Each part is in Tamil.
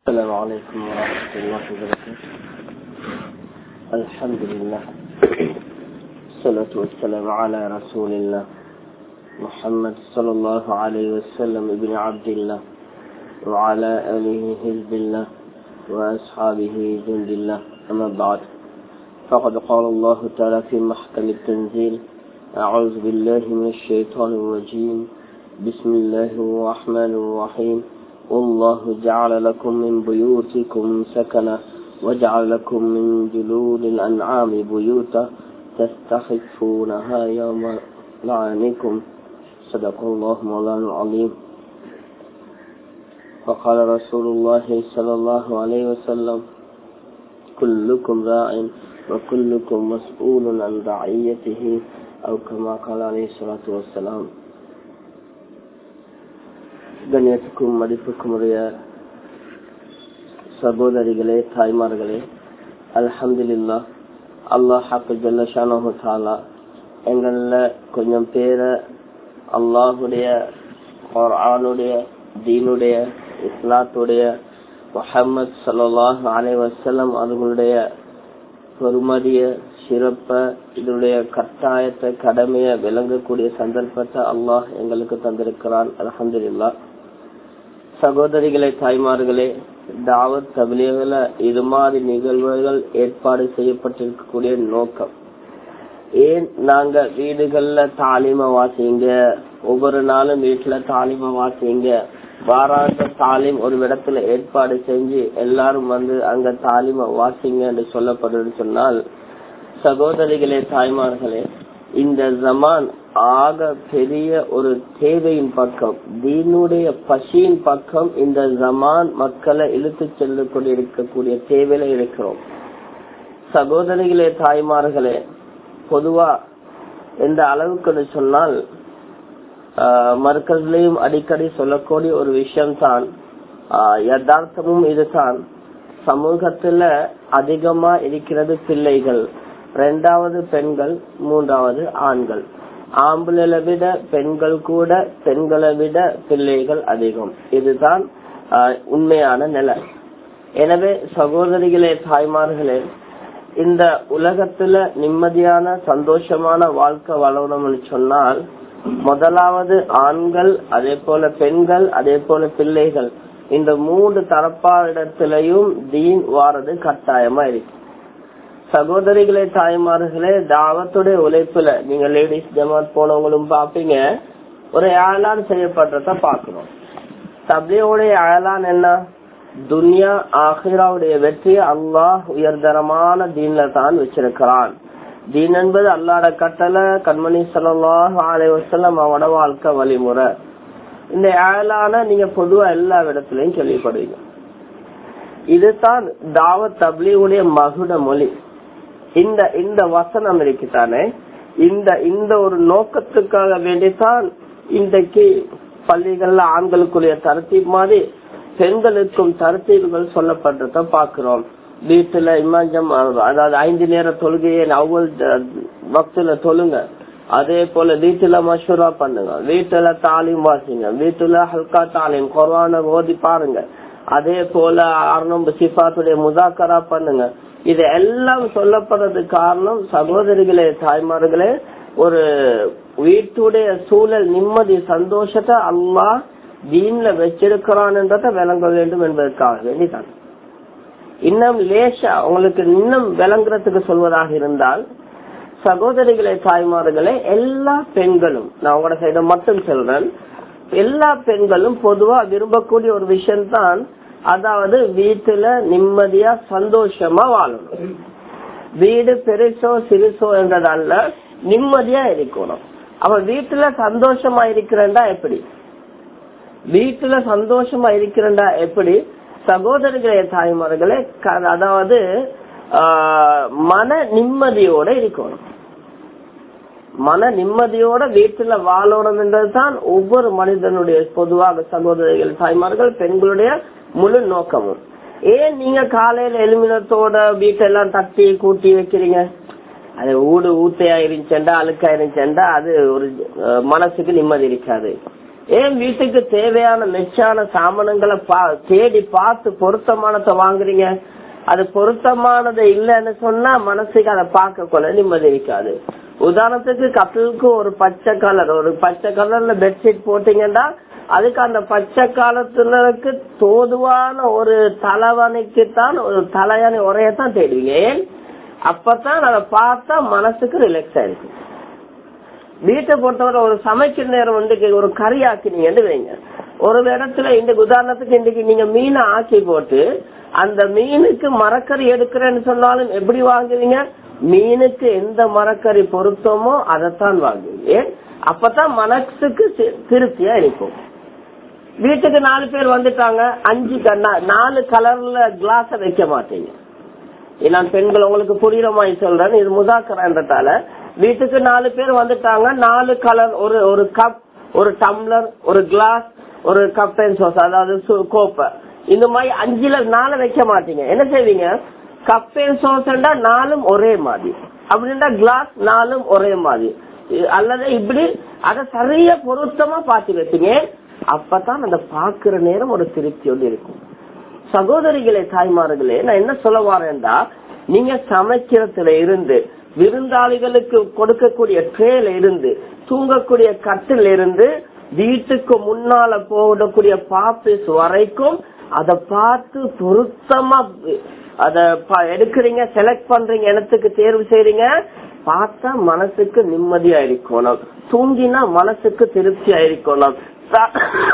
السلام عليكم ورحمة الله وبركاته الحمد لله الصلاة والسلام على رسول الله محمد صلى الله عليه وسلم ابن عبد الله وعلى آله حزب الله وأصحابه جند الله أما بعد فقد قال الله تعالى في محكم التنزيل أعوذ بالله من الشيطان الرجيم بسم الله الرحمن الرحيم والله جعل لكم من بيوتكم سكنا وجعل لكم من جلود الأنعام بيوتا تستخفونها يوم لعنكم صدق الله مولانا العظيم وقال رسول الله صلى الله عليه وسلم كلكم راع وكلكم مسؤول عن رعيته أو كما قال عليه الصلاة والسلام கண்ணியத்துக்கும் மதிப்புக்கும் உடைய சகோதரிகளே தாய்மார்களே அல்ஹம்துலில்லா அல்லாஹ் ஹாக்கு ஜல்லஷானு தாலா எங்கள கொஞ்சம் பேரை அல்லாஹுடைய ஆணுடைய தீனுடைய இஸ்லாத்துடைய முஹம்மது சல்லாஹ் அலை வசலம் அவர்களுடைய பெருமதிய சிறப்ப இதனுடைய கட்டாயத்தை கடமைய விளங்கக்கூடிய சந்தர்ப்பத்தை அல்லாஹ் எங்களுக்கு தந்திருக்கிறான் அலமதுல்லா சகோதரிகளே தாய்மார்களே தாவத் தபிலிகள இது மாதிரி நிகழ்வுகள் ஏற்பாடு செய்யப்பட்டிருக்கக்கூடிய நோக்கம் ஏன் நாங்க வீடுகள்ல தாலிம வாசிங்க ஒவ்வொரு நாளும் வீட்டுல தாலிம வாசிங்க வாராந்த தாலிம் ஒரு இடத்துல ஏற்பாடு செஞ்சு எல்லாரும் வந்து அங்க தாலிம வாசிங்க என்று சொல்லப்படுது சொன்னால் சகோதரிகளே தாய்மார்களே இந்த ஜமான் ஆக பெரிய ஒரு தேவையின் பக்கம் தீனுடைய பசியின் பக்கம் இந்த ஜமான் மக்களை இழுத்து செல்லு இருக்கக்கூடிய தேவையில இருக்கிறோம் சகோதரிகளே தாய்மார்களே பொதுவா எந்த அளவுக்கு சொன்னால் மர்க்கஸ்லயும் அடிக்கடி சொல்லக்கூடிய ஒரு விஷயம் தான் யதார்த்தமும் இதுதான் சமூகத்துல அதிகமா இருக்கிறது பிள்ளைகள் ரெண்டாவது பெண்கள் மூன்றாவது ஆண்கள் ஆம்பளை விட பெண்கள் கூட பெண்களை விட பிள்ளைகள் அதிகம் இதுதான் உண்மையான நிலை எனவே சகோதரிகளே தாய்மார்களே இந்த உலகத்துல நிம்மதியான சந்தோஷமான வாழ்க்கை வளரணும்னு சொன்னால் முதலாவது ஆண்கள் அதே போல பெண்கள் அதே போல பிள்ளைகள் இந்த மூன்று தரப்பாரிடத்திலையும் தீன் வாரது கட்டாயமா இருக்கு சகோதரிகளே தாய்மார்களே தாவத்துடைய உழைப்புல நீங்க லேடிஸ் ஜமாத் போனவங்களும் பாப்பீங்க ஒரு ஏலான் செய்யப்படுறத பாக்கணும் தபியோடைய ஏலான் என்ன துன்யா ஆஹிராவுடைய வெற்றியை அல்லாஹ் உயர்தரமான தீன்ல தான் வச்சிருக்கிறான் தீன் என்பது அல்லாட கட்டளை கண்மணி சல்லாஹ் ஆலை வசல்லம் அவனோட வாழ்க்கை வழிமுறை இந்த ஏலான நீங்க பொதுவா எல்லா இடத்துலயும் கேள்விப்படுவீங்க இதுதான் தாவத் தப்லியுடைய மகுட மொழி இந்த இந்த வசனம் இருக்குதானே இந்த இந்த ஒரு நோக்கத்துக்காக வேண்டித்தான் இன்றைக்கு பள்ளிகள்ல ஆண்களுக்குரிய தரத்தீப் மாதிரி பெண்களுக்கும் தரத்தீவுகள் சொல்லப்படுறத பாக்குறோம் வீட்டுல இமாஞ்சம் அதாவது ஐந்து நேர தொழுகையை அவ்வளவு பக்துல தொழுங்க அதே போல வீட்டுல மஷூரா பண்ணுங்க வீட்டுல தாலிம் வாசிங்க வீட்டுல ஹல்கா தாலிம் குரான ஓதி பாருங்க அதே போல அறுநூறு சிஃபாத்துடைய முதாக்கரா பண்ணுங்க இது எல்லாம் சொல்லப்படுறது காரணம் சகோதரிகளே தாய்மார்களே ஒரு வீட்டுடைய சூழல் நிம்மதி சந்தோஷத்தை அல்லா தீன்ல வச்சிருக்கிறான்ன்றத விளங்க வேண்டும் என்பதற்காக வேண்டிதான் இன்னும் லேசா உங்களுக்கு இன்னும் விளங்குறதுக்கு சொல்வதாக இருந்தால் சகோதரிகளே தாய்மார்களே எல்லா பெண்களும் நான் உங்களோட சைட மட்டும் சொல்றேன் எல்லா பெண்களும் பொதுவா விரும்பக்கூடிய ஒரு விஷயம்தான் அதாவது வீட்டுல நிம்மதியா சந்தோஷமா வாழணும் வீடு பெருசோ சிறுசோ என்றதல்ல நிம்மதியா இருக்கணும் அவ வீட்டுல சந்தோஷமா இருக்கிறண்டா எப்படி வீட்டுல சந்தோஷமா இருக்கிறண்டா எப்படி சகோதரர்களே தாய்மார்களே அதாவது மன நிம்மதியோட இருக்கணும் மன நிம்மதியோட வீட்டுல வாழணும் என்றதுதான் ஒவ்வொரு மனிதனுடைய பொதுவாக சகோதரிகள் தாய்மார்கள் பெண்களுடைய முழு நோக்கமும் ஏன் நீங்க காலையில எலுமினத்தோட வீட்டெல்லாம் தட்டி கூட்டி வைக்கிறீங்க அது ஊடு ஊத்தையா இருந்துச்சேண்டா அழுக்கா இருந்துச்சேண்டா அது ஒரு மனசுக்கு நிம்மதி இருக்காது ஏன் வீட்டுக்கு தேவையான மெச்சான சாமானங்களை பா- தேடி பார்த்து பொருத்தமானதை வாங்குறீங்க அது பொருத்தமானது இல்லைன்னு சொன்னா மனசுக்கு அதை பார்க்க கொள்ள நிம்மதி இருக்காது உதாரணத்துக்கு கப்பலுக்கு ஒரு பச்சை கலர் ஒரு பச்சை கலர்ல பெட்ஷீட் போட்டீங்கன்னா அதுக்கு அந்த பச்சை காலத்தினருக்கு தோதுவான ஒரு தலைவணிக்கு தான் ஒரு தலையணி உரையத்தான் தேடுவீங்க ஏன் அப்பதான் அதை பார்த்தா மனசுக்கு ரிலாக்ஸ் ஆயிருக்கும் வீட்டை பொறுத்தவரை ஒரு சமைக்கிற நேரம் வந்து ஒரு கறி ஆக்கினீங்கன்னு வைங்க ஒரு இடத்துல இந்த உதாரணத்துக்கு இன்னைக்கு நீங்க மீனை ஆக்கி போட்டு அந்த மீனுக்கு மரக்கறி எடுக்கிறேன்னு சொன்னாலும் எப்படி வாங்குவீங்க மீனுக்கு எந்த மரக்கறி பொருத்தமோ அதைத்தான் வாங்குவீங்க ஏன்? அப்பதான் மனசுக்கு தி- திருப்தியா இருக்கும் வீட்டுக்கு நாலு பேர் வந்துட்டாங்க அஞ்சு கண்ணா நாலு கலர்ல கிளாஸ வைக்க மாட்டீங்க இது நான் பெண்கள் உங்களுக்கு புரியுற மாதிரி சொல்றேன் இது முதாக்கரன்றதால வீட்டுக்கு நாலு பேர் வந்துட்டாங்க நாலு கலர் ஒரு ஒரு கப் ஒரு டம்ளர் ஒரு கிளாஸ் ஒரு கப் அண்ட் சோஸ் அதாவது சு- கோப்பை இந்த மாதிரி அஞ்சுல நாலு வைக்க மாட்டீங்க என்ன செய்வீங்க கப் அண்ட் சோஸ்ண்டா நாலும் ஒரே மாதிரி அப்படின்னா கிளாஸ் நாலும் ஒரே மாதிரி இ- அல்லது இப்படி அத சரியா பொருத்தமா பார்த்து வைப்பீங்க அப்பதான் அந்த பாக்குற நேரம் ஒரு திருப்தியோடு இருக்கும் சகோதரிகளே தாய்மார்களே நான் என்ன சொல்ல வரேன்டா நீங்க சமைக்கிறதுல இருந்து விருந்தாளிகளுக்கு கொடுக்கக்கூடிய ட்ரேல இருந்து தூங்கக்கூடிய கட்டில இருந்து வீட்டுக்கு முன்னால போடக்கூடிய பாப்பிஸ் வரைக்கும் அத பார்த்து பொருத்தமா அத ப- எடுக்கிறீங்க செலக்ட் பண்றீங்க இடத்துக்கு தேர்வு செய்றீங்க பார்த்தா மனசுக்கு நிம்மதியா இருக்கணும் தூங்கினா மனசுக்கு திருப்தியா இருக்கணும் சா-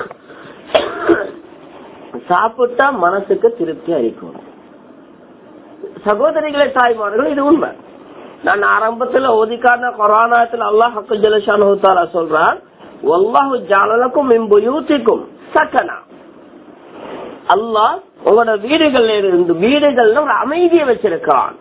சாப்பிட்டா மனசுக்கு திருப்தியா இருக்கும் சகோதரிகளே தாய்மார்கள் இது உண்மை நான் ஆரம்பத்துல ஒதுக்கான கொரோனாத்துல அல்லாஹ் ஹக்கு ஜலஷானு சொல்றான் ஒல்லாஹு ஜாலலக்கும் இம்புயூத்திக்கும் சக்கனா அல்லாஹ் உங்களோட வீடுகள்ல இருந்து வீடுகள்ல ஒரு அமைதியை வச்சிருக்கிறான்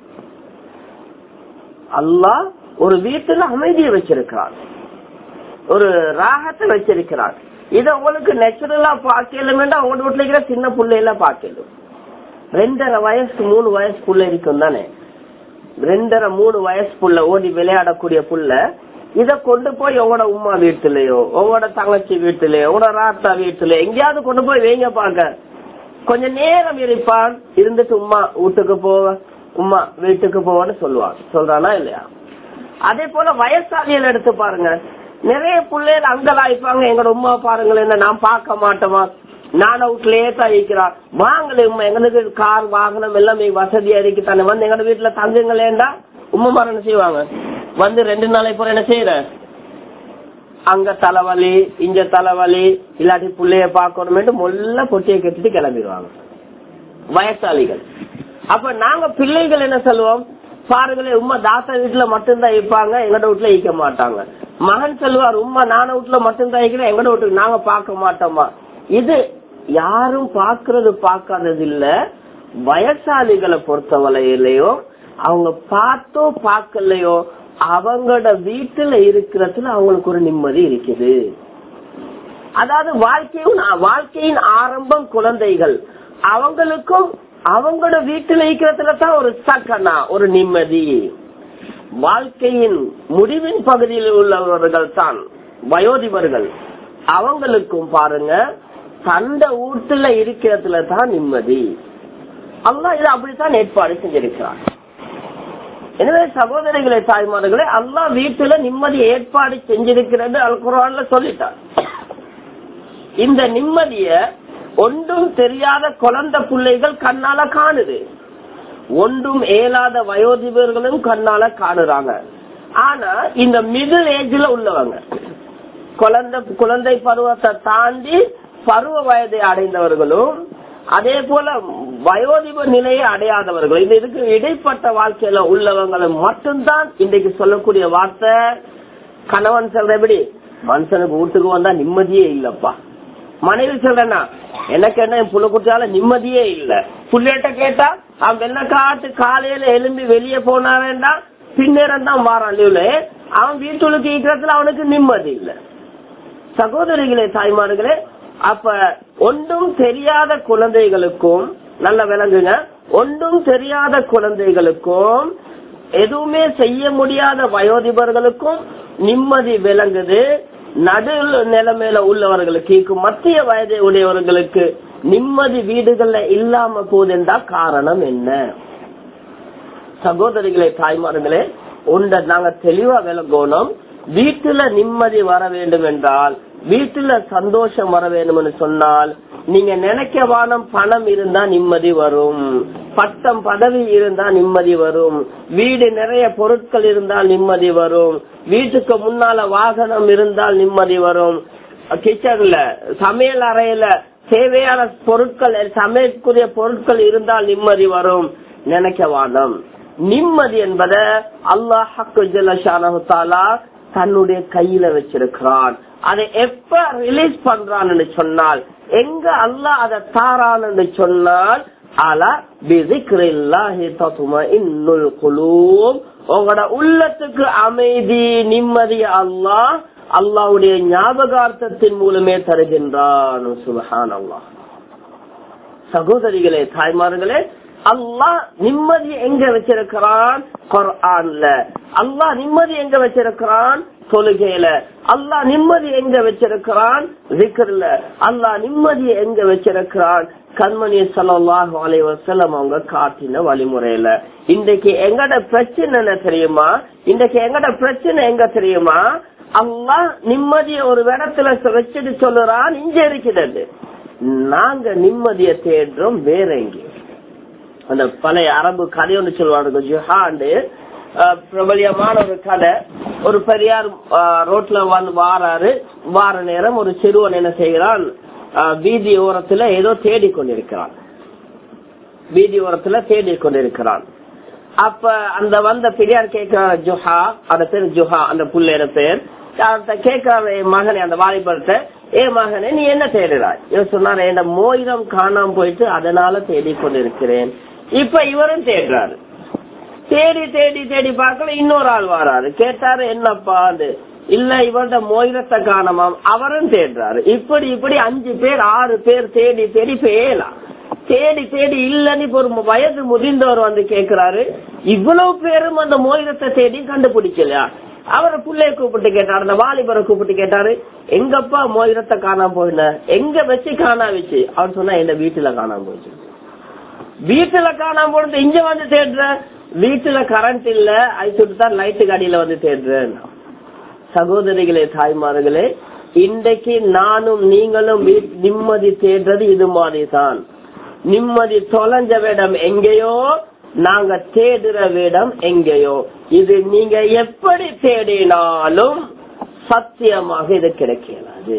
அல்லாஹ் ஒரு வீட்டுல அமைதியை வச்சிருக்கிறான் ஒரு ராகத்தை வச்சிருக்கிறான் இத உங்களுக்கு நேச்சுரலா பார்க்கலும் உங்க வீட்டுல இருக்கிற சின்ன பிள்ளைல பார்க்கலும் ரெண்டரை வயசு மூணு வயசு புள்ள இருக்கும் தானே ரெண்டரை மூணு வயசு புள்ள ஓடி விளையாடக்கூடிய புள்ள இத கொண்டு போய் உங்களோட உமா வீட்டுலயோ உங்களோட தங்கச்சி வீட்டுலயோ உங்களோட ராத்தா வீட்டுல எங்கேயாவது கொண்டு போய் வைங்க பாக்க கொஞ்ச நேரம் இருப்பான் இருந்துட்டு உமா வீட்டுக்கு போவ உமா வீட்டுக்கு போவான்னு சொல்லுவான் சொல்றானா இல்லையா அதே போல வயசாளிகள் எடுத்து பாருங்க நிறைய பிள்ளைகள் அங்கலாய்ப்பாங்க எங்களோட உமா பாருங்களேன் நான் பார்க்க மாட்டோமா நான் வீட்லயே தான் இருக்கிறான் வாங்களே உமா எங்களுக்கு கார் வாகனம் எல்லாமே வசதியா இருக்கு தானே வந்து எங்க வீட்டுல தங்குங்களேண்டா உமா மாற என்ன செய்வாங்க வந்து ரெண்டு நாளைக்கு போற என்ன செய்யற அங்க தலைவலி இங்க தலைவலி இல்லாட்டி புள்ளைய பாக்கணுமேட்டு மொல்ல பொட்டியை கட்டிட்டு கிளம்பிடுவாங்க வயசாளிகள் அப்ப நாங்க பிள்ளைகள் என்ன சொல்லுவோம் பாருங்களேன் உமா தாத்தா வீட்டுல மட்டும்தான் இருப்பாங்க எங்கட வீட்டுல ஈக்க மாட்டாங்க மகன் சொல்லுவார் உமா நான வீட்டுல மட்டும்தான் இருக்கிறேன் எங்கட வீட்டுக்கு நாங்க பார்க்க மாட்டோமா இது யாரும் பாக்குறது பார்க்காதது இல்ல வயசாளிகளை பொறுத்தவரையிலையோ அவங்க பார்த்தோ பார்க்கலையோ அவங்களோட வீட்டுல இருக்கிறதுல அவங்களுக்கு ஒரு நிம்மதி இருக்குது அதாவது வாழ்க்கையும் வாழ்க்கையின் ஆரம்பம் குழந்தைகள் அவங்களுக்கும் அவங்களோட வீட்டுல இருக்கிறதுல தான் ஒரு சக்கனா ஒரு நிம்மதி வாழ்க்கையின் முடிவின் பகுதியில் உள்ளவர்கள் தான் வயோதிபர்கள் அவங்களுக்கும் பாருங்க தந்த வீட்டுல இருக்கிறதுல தான் நிம்மதி அல்லாஹ் இது அப்படித்தான் ஏற்பாடு செஞ்சிருக்கிறார் எனவே சகோதரிகளை தாய்மார்களே அல்லாஹ் வீட்டுல நிம்மதி ஏற்பாடு செஞ்சிருக்கிறது அல் குரான்ல சொல்லிட்டார் இந்த நிம்மதிய ஒன்றும் தெரியாத குழந்தை பிள்ளைகள் கண்ணால காணுது ஒன்றும் ஏலாத வயோதிபர்களும் கண்ணால காணுறாங்க ஆனா இந்த மிடில் ஏஜ்ல உள்ளவங்க குழந்தை குழந்தை பருவத்தை தாண்டி பருவ வயதை அடைந்தவர்களும் அதே போல வயோதிப நிலையை அடையாதவர்கள் இது இதுக்கு இடைப்பட்ட வாழ்க்கையில உள்ளவங்களும் மட்டும்தான் இன்றைக்கு சொல்லக்கூடிய வார்த்தை கணவன் சொல்ற எப்படி மனுஷனுக்கு வீட்டுக்கு வந்தா நிம்மதியே இல்லப்பா மனைவி சொல்றேன்னா எனக்கு என்ன என் புள்ள குட்டியால நிம்மதியே இல்ல புள்ளைகிட்ட கேட்டா அவன் வெள்ளக்காட்டு காலையில எலும்பி வெளியே போனா வேண்டாம் பின்னேரம் தான் வாரான் லீவ்ல அவன் வீட்டுக்கு இருக்கிறதுல அவனுக்கு நிம்மதி இல்ல சகோதரிகளே தாய்மார்களே அப்ப ஒன்றும் தெரியாத குழந்தைகளுக்கும் நல்ல விளங்குங்க ஒன்றும் தெரியாத குழந்தைகளுக்கும் எதுவுமே செய்ய முடியாத வயோதிபர்களுக்கும் நிம்மதி விளங்குது நடு நிலைமையில உள்ளவர்களுக்கு மத்திய வயதை உடையவர்களுக்கு நிம்மதி வீடுகள்ல இல்லாம போதென்றா காரணம் என்ன சகோதரிகளே தாய்மார்களே உண்ட நாங்க தெளிவா விளங்கணும் வீட்டுல நிம்மதி வர வேண்டும் என்றால் வீட்டுல சந்தோஷம் வர வேண்டும் என்று சொன்னால் நீங்க நினைக்க வானம் பணம் இருந்தா நிம்மதி வரும் பட்டம் பதவி இருந்தா நிம்மதி வரும் வீடு நிறைய பொருட்கள் இருந்தால் நிம்மதி வரும் வீட்டுக்கு முன்னால வாகனம் இருந்தால் நிம்மதி வரும் கிச்சன்ல சமையல் அறையில தேவையான பொருட்கள் சமையற்குரிய பொருட்கள் இருந்தால் நிம்மதி வரும் நினைக்க வானம் நிம்மதி என்பத அல்லாஹ் தன்னுடைய கையில வச்சிருக்கிறான் அதை எப்ப ரிலீஸ் பண்றான்னு சொன்னால் எங்க அல்லாஹ் அதை தாரான்னு சொன்னால் உங்களோட உள்ளத்துக்கு அமைதி நிம்மதி அல்லாஹ் அல்லாவுடைய ஞாபகார்த்தத்தின் மூலமே தருகின்றான் சுபஹான் அல்லாஹ் சகோதரிகளே தாய்மார்களே அல்லாஹ் நிம்மதி எங்க வச்சிருக்கிறான் குர்ஆன்ல அல்லாஹ் நிம்மதி எங்க வச்சிருக்கிறான் தொழுகையில அல்லாஹ் நிம்மதி எங்க வச்சிருக்கிறான் விக்கர்ல அல்லாஹ் நிம்மதி எங்க வச்சிருக்கிறான் கண்மணி சல்லாஹு அலைஹி வஸல்லம் அவங்க காட்டின வழிமுறையில இன்றைக்கு எங்கட பிரச்சனை என்ன தெரியுமா இன்றைக்கு எங்கட பிரச்சனை எங்க தெரியுமா அல்லாஹ் நிம்மதிய ஒரு இடத்துல வச்சுட்டு சொல்லுறான் இங்க இருக்கிறது நாங்க நிம்மதிய தேடுறோம் வேற எங்கேயும் அந்த பழைய அரபு கதை ஒன்று சொல்லுவாங்க ஜுஹாண்டு பிரபலியமான ஒரு கதை ஒரு பெரியார் ரோட்ல வந்து வாராரு வார நேரம் ஒரு சிறுவன் என்ன செய்கிறான் வீதி ஓரத்துல ஏதோ தேடி கொண்டிருக்கிறான் வீதி ஓரத்துல தேடி கொண்டிருக்கிறான் அப்ப அந்த வந்த பெரியார் கேட்கிறார் ஜுஹா அந்த பேர் ஜுஹா அந்த புள்ளையோட பேர் கேட்கிறாரு என் மகனை அந்த வாலிபர்கிட்ட ஏ மகனே நீ என்ன தேடுறாய் இவர் சொன்னார் என் மோயிரம் காணாம போயிட்டு அதனால தேடி கொண்டிருக்கிறேன் இப்ப இவரும் தேடுறாரு தேடி தேடி தேடி பார்க்கல இன்னொரு ஆள் வராரு கேட்டாரு என்னப்பா இல்ல இவரோட மோயிரத்தை காணமாம் அவரும் தேடுறாரு இப்படி இப்படி அஞ்சு பேர் ஆறு பேர் தேடி தேடி பேலாம் தேடி தேடி இல்லன்னு இப்ப ஒரு வயது முதிர்ந்தவர் வந்து கேக்குறாரு இவ்வளவு பேரும் அந்த மோயிரத்தை தேடி கண்டுபிடிக்கலையா அவரை புள்ளைய கூப்பிட்டு கேட்டாரு அந்த வாலிபரை கூப்பிட்டு கேட்டாரு எங்கப்பா மோதிரத்தை காணாம போயின எங்க வச்சு காணா வச்சு அவர் சொன்னா என் வீட்டுல காணாம போச்சு வீட்டுல காணாம போனது இங்க வந்து தேடுற வீட்டுல கரண்ட் இல்ல ஐசுட்டு தான் லைட்டு கடியில வந்து தேடுறேன் சகோதரிகளே தாய்மார்களே இன்றைக்கு நானும் நீங்களும் நிம்மதி தேடுறது இது மாதிரிதான் நிம்மதி தொலைஞ்ச விடம் எங்கேயோ நாங்க தேடுற விடம் எங்கேயோ இது நீங்க எப்படி தேடினாலும் சத்தியமாக இது கிடைக்காது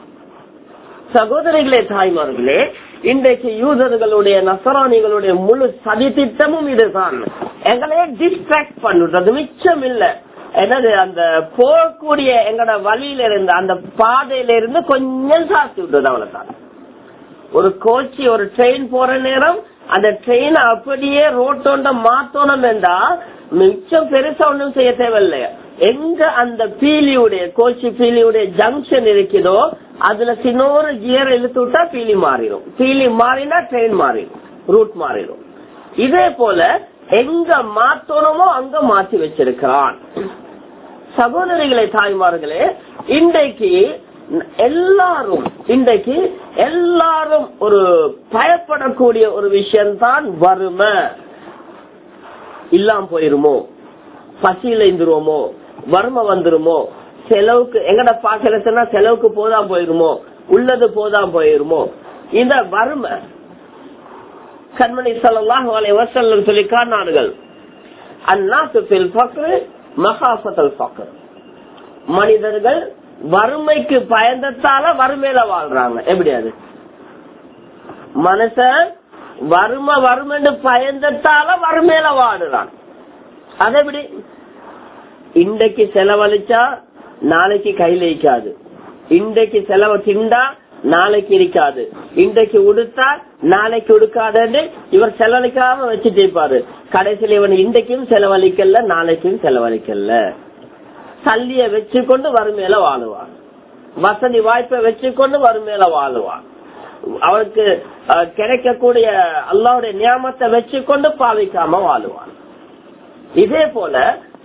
சகோதரிகளே தாய்மார்களே இன்றைக்கு யூதர்களுடைய நசராணிகளுடைய முழு சதி திட்டமும் இதுதான் எங்களையே டிஸ்ட்ராக்ட் பண்ணுறது மிச்சம் இல்ல என்னது அந்த போகக்கூடிய எங்கட வழியில இருந்து அந்த பாதையில இருந்து கொஞ்சம் சாத்தி விட்டுறது அவ்வளவுதான் ஒரு கோச்சி ஒரு ட்ரெயின் போற நேரம் அந்த ட்ரெயின் அப்படியே ரோட்டோண்ட மாத்தணும் என்றா மிச்சம் பெருசா ஒன்றும் செய்ய தேவையில்லை எங்க அந்த பீலியுடைய கோச்சி பீலியுடைய ஜங்ஷன் இருக்குதோ அதுல சின்னொரு கியர் இழுத்து விட்டா பீலி மாறிடும் பீலி மாறினா ட்ரெயின் மாறிடும் ரூட் மாறிடும் இதே போல எங்க மாத்தணுமோ அங்க மாத்தி வச்சிருக்கிறான் சகோதரிகளை தாய்மார்களே இன்றைக்கு எல்லாரும் இன்றைக்கு எல்லாரும் ஒரு பயப்படக்கூடிய ஒரு விஷயம்தான் வறுமை இல்லாம போயிருமோ பசியில இருந்துருவோமோ வறுமை வந்துருமோ செலவுக்கு எங்கட பாக்கலன்னா செலவுக்கு போதான் போயிருமோ உள்ளது போதான் போயிருமோ இந்த வறுமை கண்மணி சல்லாஹ் அலை வசல்லம் சொல்லி காரணார்கள் அந்நாட்டு மகாசத்தல் பக்கர் மனிதர்கள் வறுமைக்கு பயந்தத்தால வறுமையில வாழ்றாங்க எப்படி அது மனுஷன் வறுமை வறுமைன்னு பயந்தத்தால வறுமையில வாடுறான் அது எப்படி இன்றைக்கு செலவழிச்சா நாளைக்கு கையில இருக்காது இன்றைக்கு செலவு திண்டா நாளைக்கு இருக்காது இன்றைக்கு உடுத்தா நாளைக்கு உடுக்காதுன்னு இவர் செலவழிக்காம வச்சுட்டு இருப்பாரு கடைசியில் இவன் இன்றைக்கும் செலவழிக்கல நாளைக்கும் செலவழிக்கல சல்லிய வச்சுக்கொண்டு வறுமையில வாழுவான் வசதி வாய்ப்பை வச்சுக்கொண்டு வறுமையில வாழுவான் அவருக்கு கிடைக்கக்கூடிய அல்லாவுடைய நியமத்தை வச்சுக்கொண்டு பாவிக்காம வாழுவான் இதே போல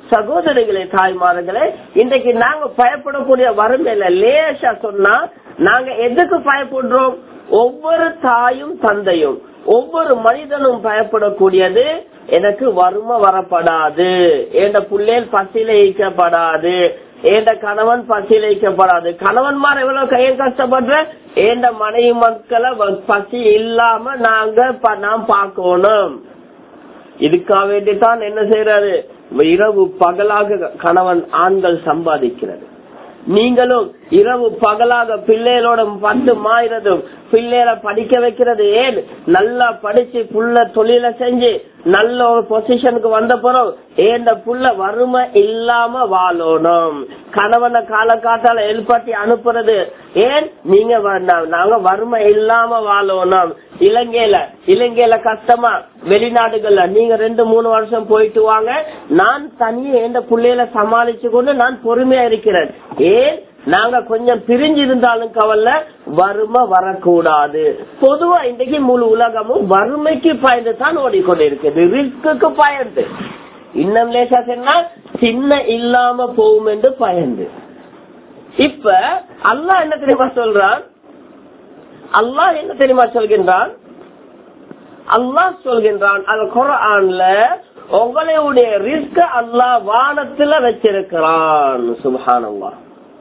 சகோதரிகளே தாய்மார்களே இன்றைக்கு நாங்க பயப்படக்கூடிய வறுமையில லேசா சொன்னா நாங்க எதுக்கு பயப்படுறோம் ஒவ்வொரு தாயும் தந்தையும் ஒவ்வொரு மனிதனும் பயப்படக்கூடியது எனக்கு வறுமை வரப்படாது என்ற புள்ளேல் பசியில ஈக்கப்படாது ஏண்ட கணவன் பசியில ஈக்கப்படாது கணவன்மார் எவ்வளவு கையில் கஷ்டப்படுற ஏண்ட மனைவி மக்களை வ- பசி இல்லாம நாங்க ப- நாம் பார்க்கணும் இதுக்காக வேண்டித்தான் என்ன செய்யறாரு இரவு பகலாக கணவன் ஆண்கள் சம்பாதிக்கிறது நீங்களும் இரவு பகலாக பிள்ளைகளோட பட்டு மாயிறதும் பிள்ளைகளை படிக்க வைக்கிறது ஏன் நல்லா படிச்சு புள்ள தொழில செஞ்சு நல்ல ஒரு பொசிஷனுக்கு வந்த பிறகு ஏந்த புள்ள வறுமை இல்லாம வாழணும் கணவனை காலக்காட்டால எழுப்பாட்டி அனுப்புறது ஏன் நீங்க வ- நா- நாங்க வறுமை இல்லாம வாழணும் இலங்கையில இலங்கையில கஷ்டமா வெளிநாடுகள்ல நீங்க ரெண்டு மூணு வருஷம் போயிட்டு வாங்க நான் தனியே எந்த பிள்ளைகளை சமாளிச்சு கொண்டு நான் பொறுமையா இருக்கிறேன் ஏன் நாங்க கொஞ்சம் பிரிஞ்சு இருந்தாலும் கவலை வறுமை வரக்கூடாது பொதுவா இன்றைக்கு முழு உலகமும் வறுமைக்கு பயந்து தான் ஓடிக்கொண்டிருக்குது ரிஸ்க்கு பயந்து இன்னும் லேசா சொன்னா சின்ன இல்லாம போகும் என்று பயந்து இப்ப அல்லாஹ் என்ன தெரியுமா சொல்றான் அல்லாஹ் என்ன தெரியுமா சொல்கின்றான் அல்லாஹ் சொல்கின்றான் அது குரான்ல உங்களுடைய ரிஸ்க் அல்லாஹ் வானத்துல வச்சிருக்கிறான் சுபஹானல்லாஹ்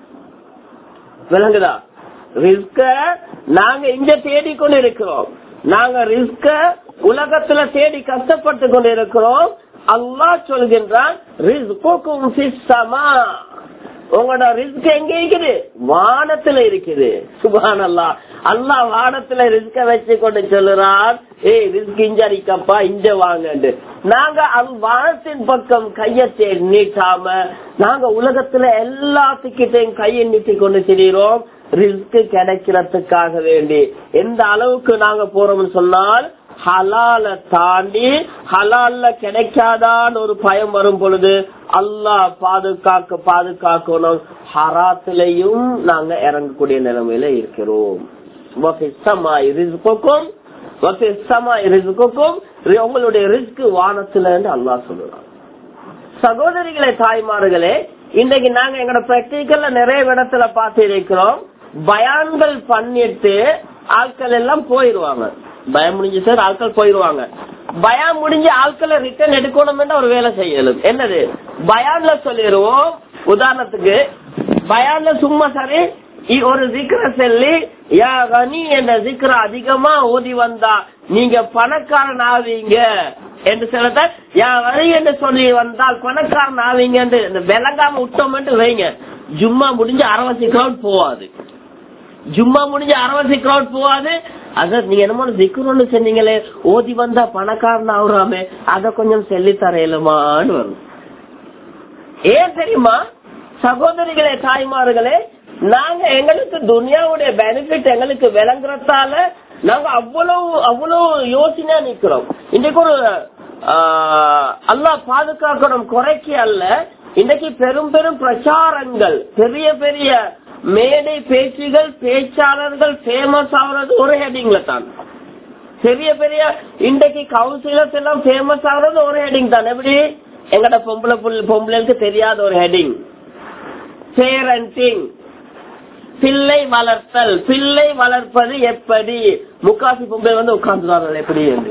விளங்குதா ரிஸ்க நாங்க இங்க தேடிக்கொண்டு இருக்கிறோம் நாங்க ரிஸ்க உலகத்துல தேடி கஷ்டப்பட்டு கொண்டு இருக்கிறோம் அல்லாஹ் சொல்கின்றான் ரிஸ்குக்கும் ஃபிஸ் ஸமா. உங்களோட ரிஸ்க் எங்க இருக்குது வானத்துல இருக்குது சுபான் அல்லா அல்லா வானத்துல ரிஸ்க வச்சு கொண்டு சொல்லுறான் ஏய் ரிஸ்க் இஞ்ச அடிக்கப்பா இஞ்ச வாங்கன்னு நாங்க அந் வானத்தின் பக்கம் கைய தே- நீட்டாம நாங்க உலகத்துல எல்லாத்துக்கிட்டையும் கையை நீட்டி கொண்டு திரிகிறோம் ரிஸ்க் கிடைக்கிறதுக்காக வேண்டி எந்த அளவுக்கு நாங்க போறோம்னு சொன்னால் ஹலால தாண்டி ஹலால்ல கிடைக்காதான்னு ஒரு பயம் வரும் பொழுது அல்லாஹ் பாதுகாக்க பாதுகாக்கணும் ஹராத்திலையும் நாங்க இறங்கக்கூடிய நிலைமையில இருக்கிறோம் வஃபி ஸமாஇ ரிஸ்குக்கும் வஃபி ஸமாஇ ரிஸ்குக்கும் ரி- உங்களுடைய ரிஸ்க் வானத்துல அல்லாஹ் சொல்லுறான் சகோதரிகளே தாய்மார்களே இன்றைக்கு நாங்க எங்களோட பிராக்டிக்கல்ல நிறைய இடத்துல பார்த்து இருக்கிறோம் பயான்கள் பண்ணிட்டு ஆட்கள் எல்லாம் போயிருவாங்க பயம் முடிஞ்சு சார் ஆட்கள் போயிருவாங்க பயம் முடிஞ்சு ஆட்களை ரிட்டர்ன் எடுக்கணும் ஒரு வேலை செய்யணும் என்னது பயான்ல சொல்லிடுவோம் உதாரணத்துக்கு பயான்ல சும்மா சரி இ- ஒரு சிக்கர சொல்லி யா கனி என்ற சிக்கர அதிகமா ஓதி வந்தா நீங்க பணக்காரன் ஆவீங்க என்று சொல்லத யா கனி என்று சொல்லி வந்தால் பணக்காரன் ஆவீங்க என்று இந்த விளங்காம விட்டோம் என்று வைங்க ஜும்மா முடிஞ்சு அரவசி கிரௌட் போவாது ஜும்மா முடிஞ்சு அரவசி கிரௌட் போவாது அத நீங்க என்னமோ சிக்கர் ஒண்ணு சொன்னீங்களே ஓதி வந்தா பணக்காரன் ஆகுறாமே அத கொஞ்சம் சொல்லி தரையிலுமான்னு வரும் ஏன் தெரியுமா சகோதரிகளே தாய்மார்களே நாங்க எங்களுக்கு துனியாவுடைய பெனிஃபிட் எங்களுக்கு விளங்குறதால நாங்க அவ்வளவு அவ்வளவு யோசனையா நிக்கிறோம் இன்னைக்கு ஒரு ஆஹ், அல்லாஹ் பாதுகாக்கணும் குறைக்கு அல்ல இன்னைக்கு பெரும் பெரும் பிரச்சாரங்கள் பெரிய பெரிய மேடை பேச்சுகள் பேச்சாளர்கள் ஃபேமஸ் ஆகுறது ஒரு ஹெட்டிங்ல தான் பெரிய பெரிய இன்றைக்கு கவுன்சிலர்ஸ் எல்லாம் ஃபேமஸ் ஆகுறது ஒரு ஹெட்டிங் தான் எப்படி எங்கட பொம்பளை புள்ள- பொம்பளைக்கு தெரியாத ஒரு ஹெட்டிங் பேரண்டிங் பிள்ளை வளர்த்தல் பிள்ளை வளர்ப்பது எப்படி முக்காசி பொம்பளை வந்து உட்கார்ந்துறார்கள் எப்படி என்று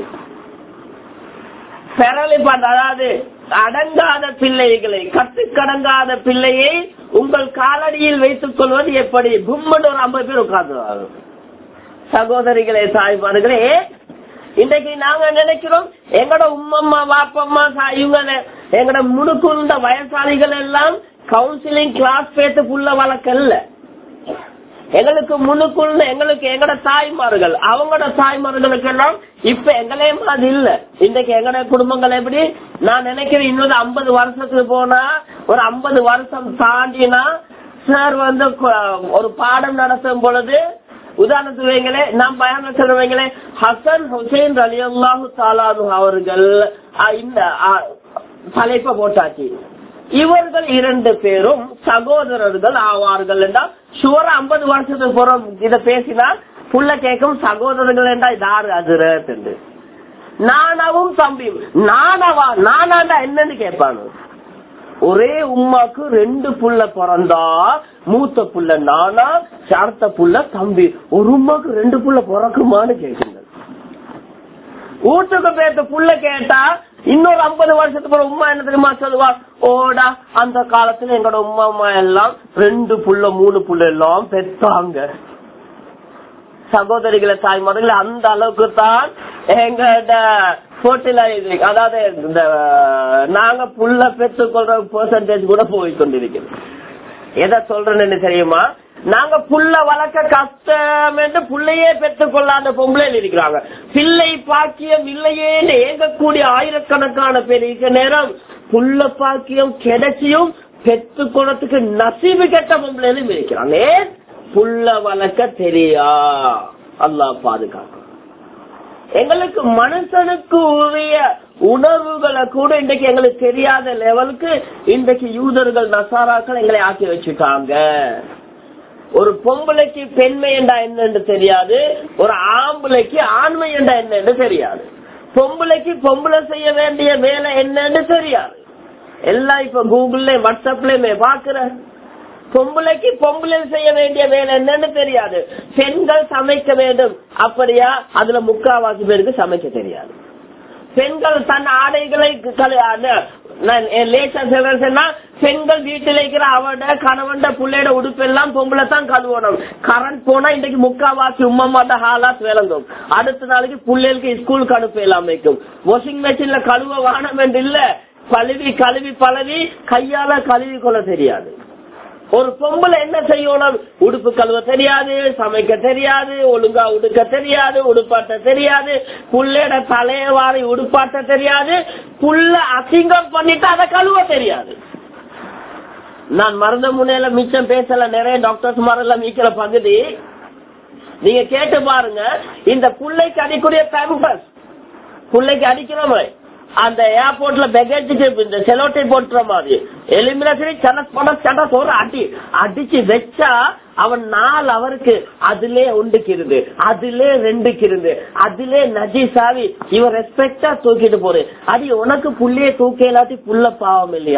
பெறலிப்பாட்டு அதாவது அடங்காத பிள்ளைகளை கட்டுக்கடங்காத பிள்ளையை உங்கள் காலடியில் வைத்துக் கொள்வது எப்படி கும்மன் ஒரு ஐம்பது பேர் உட்கார்ந்துறார்கள் சகோதரிகளே தாய்மார்களே இன்றைக்கு நாங்க நினைக்கிறோம் எங்கட உம்மம்மா வாப்பம்மா சா- இவங்க எங்கட முடுக்குண்ட வயசாளிகள் எல்லாம் கவுன்சிலிங் கிளாஸ் பேத்து புள்ள வழக்கல்ல எங்களுக்கு முன்னுக்குள்ள எங்களுக்கு எங்கட தாய்மார்கள் அவங்களோட தாய்மார்களுக்கு எல்லாம் இப்ப எங்களே மாதிரி இல்ல இன்னைக்கு எங்கட குடும்பங்கள் எப்படி நான் நினைக்கிறேன் இன்னொரு ஐம்பது வருஷத்துக்கு போனா ஒரு ஐம்பது வருஷம் தாண்டினா சார் வந்து கு- ஒரு பாடம் நடத்தும் பொழுது உதாரணத்துக்கு வைங்களே நான் பயண சொல்லுவீங்களே ஹசன் ஹுசைன் அலி அல்லாஹு தாலானு அவர்கள் அஹ், இந்த அஹ், தலைப்பை போட்டாச்சு இவர்கள் இரண்டு பேரும் சகோதரர்கள் ஆவார்கள் என்றால் சுவர ஐம்பது வருஷத்துக்கு புறம் இத பேசினா புள்ள கேட்கும் சகோதரர்கள் என்றா யாரு அதிரத் என்று நானாவும் தம்பியும் நானாவா நானாண்டா என்னன்னு கேட்பானு ஒரே உமாக்கு ரெண்டு புள்ள பிறந்தா மூத்த புள்ள நானா சார்த்த புள்ள தம்பி ஒரு உமாக்கு ரெண்டு புள்ள பிறக்குமான்னு கேட்குங்க வீட்டுக்கு பேத்த புள்ள கேட்டா இன்னொரு ஐம்பது வருஷத்துக்கு ஒரு உமா என்ன தெரியுமா சொல்லுவா ஓடா அந்த காலத்துல எங்களோட உமா அம்மா எல்லாம் ரெண்டு புள்ள மூணு புள்ள எல்லாம் பெத்தாங்க சகோதரிகளை தாய்மார்கள் அந்த அளவுக்கு தான் எங்கட ஃபர்டிலைசிங் அதாவது இந்த நாங்க புள்ள பெற்றுக்கொள்ற பெர்சன்டேஜ் கூட போய் கொண்டிருக்கிறோம் எதை சொல்றேன்னு தெரியுமா நாங்க புள்ள வளர்க்க கஷ்டம் என்று புள்ளையே பெற்றுக் கொள்ளாத பொம்பளையில் இருக்கிறாங்க பிள்ளை பாக்கியம் இல்லையேன்னு ஏங்கக்கூடிய ஆயிரக்கணக்கான பேர் இருக்க நேரம் புள்ள பாக்கியம் கிடைச்சியும் பெற்றுக்கொள்ளத்துக்கு நசீபு கெட்ட பொம்பளையிலும் இருக்கிறாங்க ஏன் புள்ள வளர்க்க தெரியா அல்லாஹ் பாதுகாக்கும் எங்களுக்கு மனுஷனுக்கு உரிய உணர்வுகளை கூட இன்றைக்கு எங்களுக்கு தெரியாத லெவலுக்கு இன்றைக்கு யூதர்கள் நசாராக்கள் எங்களை ஆக்கி வச்சுட்டாங்க ஒரு பொம்பளைக்கு பெண்மை என்றா என்னன்னு தெரியாது ஒரு ஆம்பளைக்கு ஆண்மை என்றா என்னன்னு தெரியாது பொம்பளைக்கு பொம்பளை செய்ய வேண்டிய வேலை என்னன்னு தெரியாது எல்லாம் இப்ப கூகுள்ல வாட்ஸ்அப்லயுமே பாக்குற பொம்பளைக்கு பொம்பளை செய்ய வேண்டிய வேலை என்னன்னு தெரியாது பெண்கள் சமைக்க வேண்டும் அப்படியா அதுல முக்காவாசி பேருக்கு சமைக்க தெரியாது பெண்கள் தன் ஆடைகளை கழு- அத- நான் என் லேசா சொல்றேன் சொன்னா, பெண்கள் வீட்டில் இருக்கிற அவட கணவன்ட புள்ளையோட உடுப்பெல்லாம் பொம்பளை தான் கழுவணும் கரண்ட் போனா இன்னைக்கு முக்காவாசி உம்மமாட்ட ஹாலாத் விளங்கும் அடுத்த நாளைக்கு பிள்ளைகளுக்கு ஸ்கூலுக்கு அனுப்ப எல்லாம் வைக்கும் வாஷிங் மெஷின்ல கழுவ வானம் என்று இல்ல கழுவி கழுவி பழவி கையால கழுவி கொள்ள தெரியாது ஒரு பொம்பளை என்ன செய்யணும் உடுப்பு கழுவ தெரியாது சமைக்க தெரியாது ஒழுங்கா உடுக்க தெரியாது உடுப்பாட்ட தெரியாது புள்ளையோட தலைய வாரி உடுப்பாட்ட தெரியாது புள்ள அசிங்கம் பண்ணிட்டு அதை கழுவ தெரியாது நான் மருந்த முனையில மிச்சம் பேசல நிறைய டாக்டர்ஸ் மரல மீக்கிற பகுதி நீங்க கேட்டு பாருங்க இந்த புள்ளைக்கு அடிக்கூடிய பேம்பஸ் புள்ளைக்கு அடிக்கிறோமே அந்த ஏர்போர்ட்ல பெகேஜுக்கு இந்த செலோட்டை போட்டுற மாதிரி எலிமினேஷன் சட பட சட ஒரு அடி அடிச்சு வச்சா அவன் நாலு அவருக்கு அதிலே ஒன்றுக்கிறது அதிலே ரெண்டுக்கிறது அதிலே நஜீசாவி இவன் ரெஸ்பெக்டா தூக்கிட்டு போரு அடி உனக்கு புள்ளைய தூக்க இல்லாட்டி புள்ள பாவம் இல்லையா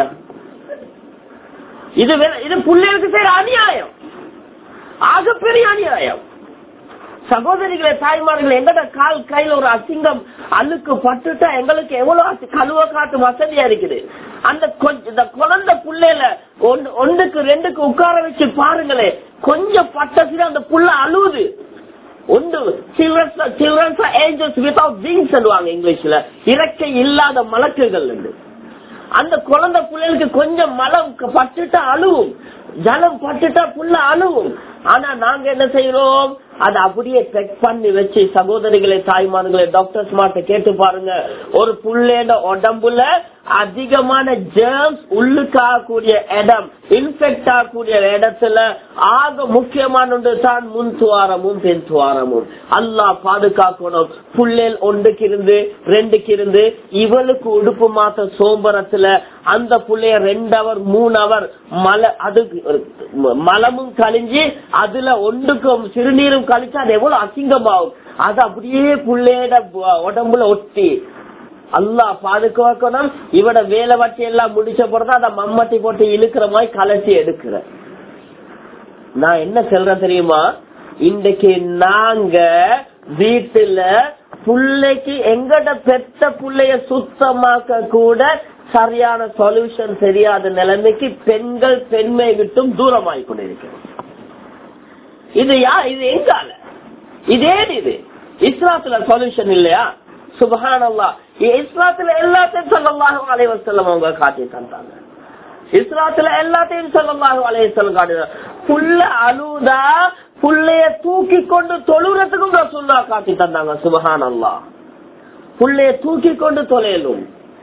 இது வே- இது புள்ளைகளுக்கு செய்யற அநியாயம் ஆகப்பெரிய அநியாயம் சகோதரிகளே தாய்மார்களே எங்கட கால் கையில ஒரு அசிங்கம் அழுக்கு பட்டுட்டா எங்களுக்கு எவ்வளவு அசி- கழுவ காட்டு வசதியா இருக்குது அந்த கொஞ்ச- இந்த குழந்தை புள்ளையில ஒன்னு- ஒன்றுக்கு ரெண்டுக்கு உட்கார வச்சு பாருங்களேன் கொஞ்சம் பட்டசில அந்த புள்ள அழுவுது ஒன்று சில்ட்ரன்ஸ் ஏஞ்சல்ஸ் வித்வுட் விங்ஸ் சொல்லுவாங்க இங்கிலீஷ்ல இறக்கை இல்லாத மலக்குகள் உண்டு அந்த குழந்தை பிள்ளைகளுக்கு கொஞ்சம் மலம் பட்டுட்டா அழுவும் ஜலம் பட்டுட்டா புள்ள அழுவும் ஆனா நாங்க என்ன செய்யறோம் அதை அப்படியே செக் பண்ணி வச்சு சகோதரிகளை தாய்மார்களே டாக்டர்ஸ் மாட்ட கேட்டு பாருங்க ஒரு புள்ளையோட உடம்புல அதிகமான ஜேர்ம்ஸ் உள்ளுக்கு ஆகக்கூடிய இடம் இன்ஃபெக்ட் ஆகக்கூடிய இடத்துல ஆக முக்கியமான ஒன்று தான் முன் துவாரமும் பின் துவாரமும் அல்லாஹ் பாதுகாக்கணும் புள்ளேல் ஒன்றுக்கு இருந்து ரெண்டுக்கு இருந்து இவளுக்கு உடுப்பு மாத்த சோம்பரத்துல அந்த புள்ளைய ரெண்டு அவர் மூணு அவர் மல அது மலமும் கழிஞ்சு அதுல ஒன்றுக்கும் சிறுநீரும் கழிச்சு அது எவ்வளவு அசிங்கமாகும் அது அப்படியே புள்ளையோட உடம்புல ஒட்டி அல்லாஹ் பாதுகாக்கணும் இவட வேலை வட்டி எல்லாம் முடிச்ச பிறகு அதை மம்மட்டி போட்டு இழுக்கிற மாதிரி கலட்டி எடுக்கிற நான் என்ன சொல்றேன் தெரியுமா இன்றைக்கு நாங்க வீட்டுல புள்ளைக்கு எங்கட பெத்த புள்ளைய சுத்தமாக்க கூட சரியான சொல்யூஷன் தெரியாத நிலைமைக்கு பெண்கள் பெண்மை விட்டும் தூரமாய் கொண்டிருக்கிறோம் இது யா இது எங்கால இதே இது இஸ்லாத்துல சொல்யூஷன் இல்லையா சுபஹானல்லா இஸ்லாத்துல எல்லாத்தையும் சொல்லலாக அலைவசல்லம் அவங்க காட்டி தந்தாங்க இஸ்லாத்துல எல்லாத்தையும் சொல்லலாக அலைவசல்லம் காட்டி புள்ள அழுதா புள்ளைய தூக்கி கொண்டு தொழுறதுக்கும் ரசூல்லா காட்டி தந்தாங்க சுபஹானல்லா புள்ளைய தூக்கி கொண்டு தொலையலும்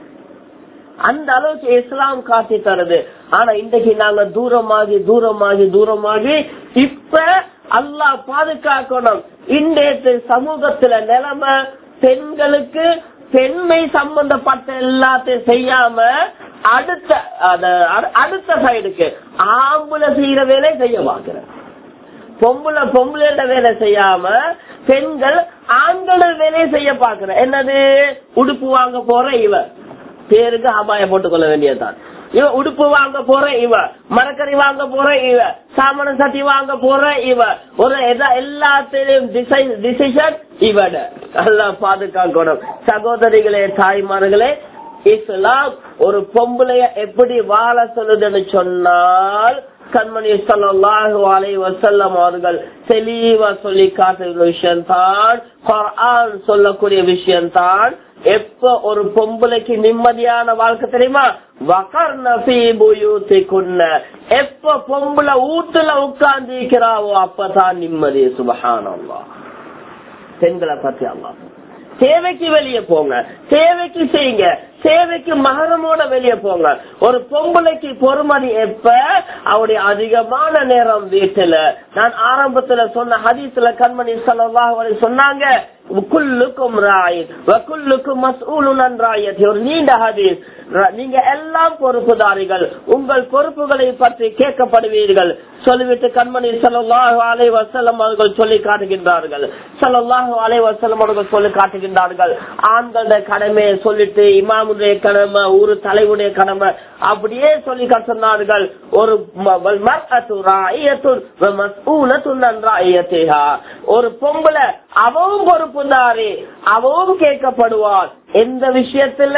அந்த அளவுக்கு இஸ்லாம் காட்டி தருது ஆனா இன்றைக்கு நாங்க தூரமாகி தூரமாகி தூரமாகி இப்ப அல்லாஹ் பாதுகாக்கணும் இன்றைய சமூகத்துல நிலைமை பெண்களுக்கு பெண்மை சம்பந்தப்பட்ட எல்லாத்தையும் செய்யாம அடுத்த அத- அடு- அடுத்த சைடுக்கு ஆம்பளை செய்யற வேலை செய்ய பாக்குற பொம்பளை பொம்பளையோட வேலை செய்யாம பெண்கள் ஆண்களோட வேலையை செய்ய பாக்குற என்னது உடுப்பு வாங்க போற இவ பேருக்கு அபாயம் போட்டுக் கொள்ள வேண்டியதுதான் இவ உடுப்பு வாங்க போற இவ மரக்கறி வாங்க போற இவ சாமன சட்டி வாங்க போற இவ ஒரு எதா எல்லாத்திலையும் டிசிஷன் இவட நல்லா பாதுகாக்கணும் சகோதரிகளே தாய்மார்களே இஸ்லாம் ஒரு பொம்பளைய எப்படி வாழ சொல்லுதுன்னு சொன்னால் கண்மணி சல்லாஹு அலை வசல்லம் அவர்கள் தெளிவா சொல்லி காட்டுற விஷயம்தான் குர்ஆன் சொல்லக்கூடிய விஷயம்தான் எப்ப ஒரு பொம்பளைக்கு நிம்மதியான வாழ்க்கை தெரியுமா வகர் நபீபுயூத்திக்குன்ன எப்ப பொம்பளை ஊட்டுல உட்கார்ந்து இருக்கிறாவோ அப்பதான் நிம்மதி சுபஹானல்லா பெண்களை பத்தி அல்லா தேவைக்கு வெளியே போங்க தேவைக்கு செய்யுங்க தேவைக்கு மகரமோட வெளியே போங்க ஒரு பொம்பளைக்கு பொறுமதி எப்ப அவருடைய அதிகமான நேரம் வீட்டுல நான் ஆரம்பத்துல சொன்ன ஹதீஸ்ல கண்மணி சொல்லவாக சொன்னாங்க குல்லுக்கும் ராயின் வக்குல்லுக்கும் மசூலுன் ராயத் ஒரு நீண்ட ஹதீஸ் நீங்க எல்லாம் பொறுப்புதாரிகள் உங்கள் பொறுப்புகளை பற்றி கேட்கப்படுவீர்கள் சொல்லிவிட்டு கண்மணி சல்லாஹு அலை வசலம் அவர்கள் சொல்லி காட்டுகின்றார்கள் சல்லாஹு அலை வசலம் அவர்கள் சொல்லி காட்டுகின்றார்கள் ஆண்களுடைய கடமையை சொல்லிட்டு இமாமுடைய கடமை ஊரு தலைவருடைய கடமை அப்படியே சொல்லி சொன்னார்கள் ஒரு ஒரு பொம்பளை அவவும் பொறுப்புதாரி அவவும் கேட்கப்படுவார் எந்த விஷயத்துல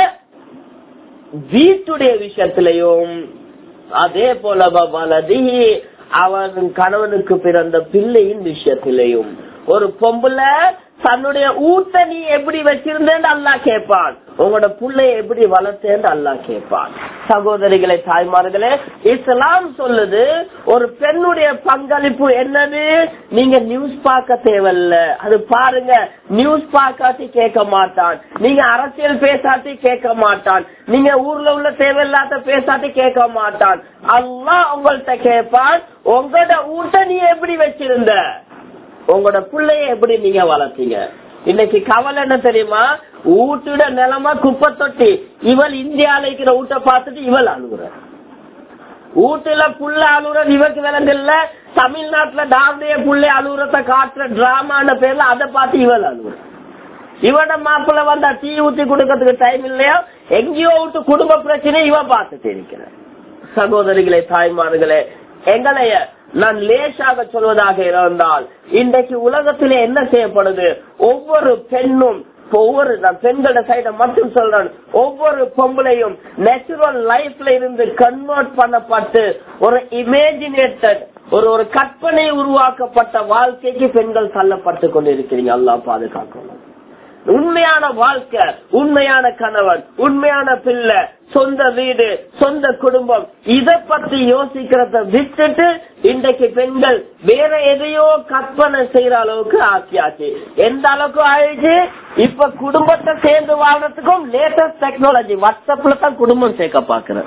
வீட்டுடைய விஷயத்திலையும் அதே போல வலதி அவன் கணவனுக்கு பிறந்த பிள்ளையின் விஷயத்திலையும் ஒரு பொம்பளை தன்னுடைய ஊட்ட நீ எப்படி வச்சிருந்தேன்னு அல்லா கேட்பான் உங்களோட புள்ளைய எப்படி வளர்த்தேன்னு அல்லா கேட்பான் சகோதரிகளை தாய்மார்களே இஸ்லாம் சொல்லுது ஒரு பெண்ணுடைய பங்களிப்பு என்னது நீங்க நியூஸ் பார்க்க தேவையில்ல அது பாருங்க நியூஸ் பார்க்காட்டி கேட்க மாட்டான் நீங்க அரசியல் பேசாட்டி கேட்க மாட்டான் நீங்க ஊர்ல உள்ள தேவையில்லாத பேசாட்டி கேட்க மாட்டான் அல்லா உங்கள்கிட்ட கேட்பான் உங்களோட ஊட்ட நீ எப்படி வச்சிருந்த உங்களோட பிள்ளைய எப்படி நீங்க வளர்த்தீங்க இன்னைக்கு கவலை என்ன தெரியுமா ஊட்டுட நிலமா குப்பை தொட்டி இவள் இந்தியால இருக்கிற ஊட்ட பார்த்துட்டு இவள் அழுகுற வீட்டுல புள்ள அழுகுற இவருக்கு விலங்குல தமிழ்நாட்டுல டாவுடைய புள்ளை அழுகுறத காட்டுற டிராமான பேர்ல அதை பார்த்து இவள் அழுகுற இவட மாப்பிள்ள வந்தா டீ ஊத்தி கொடுக்கறதுக்கு டைம் இல்லையா எங்கேயோ விட்டு குடும்ப பிரச்சனை இவ பார்த்துட்டு இருக்கிற சகோதரிகளே தாய்மார்களே எங்களைய நான் லேசாக சொல்வதாக இருந்தால் இன்றைக்கு உலகத்திலே என்ன செய்யப்படுது ஒவ்வொரு பெண்ணும் ஒவ்வொரு நான் பெண்களோட சைட மட்டும் சொல்றேன் ஒவ்வொரு பொம்பளையும் நேச்சுரல் லைஃப்ல இருந்து கன்வெர்ட் பண்ணப்பட்டு ஒரு இமேஜினேட்டட் ஒரு ஒரு கற்பனை உருவாக்கப்பட்ட வாழ்க்கைக்கு பெண்கள் தள்ளப்பட்டு கொண்டிருக்கிறீங்க அல்லா பாதுகாக்கணும் உண்மையான வாழ்க்கை உண்மையான கணவன் உண்மையான பிள்ளை சொந்த வீடு சொந்த குடும்பம் இத பத்தி யோசிக்கிறத விட்டுட்டு இன்றைக்கு பெண்கள் வேற எதையோ கற்பனை செய்யற அளவுக்கு ஆக்கியாச்சு எந்த அளவுக்கு ஆயிடுச்சு இப்ப குடும்பத்தை சேர்ந்து வாழ்றதுக்கும் லேட்டஸ்ட் டெக்னாலஜி வாட்ஸ்அப்ல தான் குடும்பம் சேர்க்க பாக்குறேன்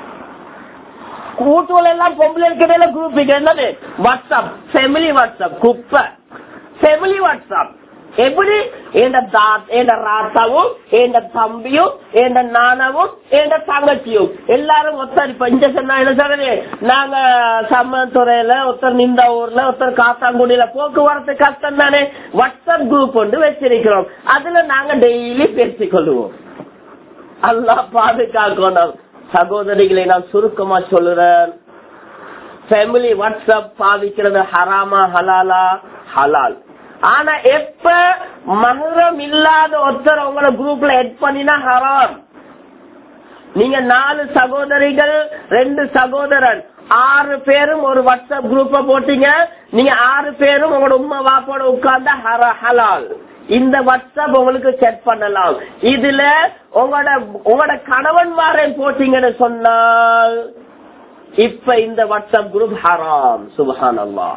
கூட்டுல எல்லாம் பொம்பளை இருக்கிற குரூப் என்னது வாட்ஸ்அப் ஃபேமிலி வாட்ஸ்அப் குப்பை ஃபேமிலி வாட்ஸ்அப் எப்படி என் ராத்தாவும் என் தம்பியும் என் நானவும் என் தங்கச்சியும் எல்லாரும் ஒருத்தர் இப்ப இங்க சொன்னா என்ன சொல்றது நாங்க சம்மத்துறையில ஒருத்தர் நின்ற ஊர்ல ஒருத்தர் காத்தாங்குடியில போக்குவரத்து கஷ்டம் தானே வாட்ஸ்அப் குரூப் ஒன்று வச்சிருக்கிறோம் அதுல நாங்க டெய்லி பேசிக் கொள்வோம் அல்லா பாதுகாக்கணும் சகோதரிகளை நான் சுருக்கமா சொல்லுறேன் ஃபேமிலி வாட்ஸ்அப் பாவிக்கிறது ஹராமா ஹலாலா ஹலால் ஆனா எப்ப மகரம் இல்லாத ஒருத்தர் உங்களோட குரூப்ல எட் பண்ணினா ஹராம் நீங்க நாலு சகோதரிகள் ரெண்டு சகோதரன் ஆறு பேரும் ஒரு வாட்ஸ்அப் குரூப்ப போட்டீங்க நீங்க ஆறு பேரும் உங்களோட உமா வாப்போட உட்கார்ந்தா ஹலால் இந்த வாட்ஸ்அப் உங்களுக்கு செக் பண்ணலாம் இதுல உங்களோட உங்களோட கணவன் மாறன் போட்டீங்கன்னு சொன்னால் இப்ப இந்த வாட்ஸ்அப் குரூப் ஹராம் சுபஹான் அல்லா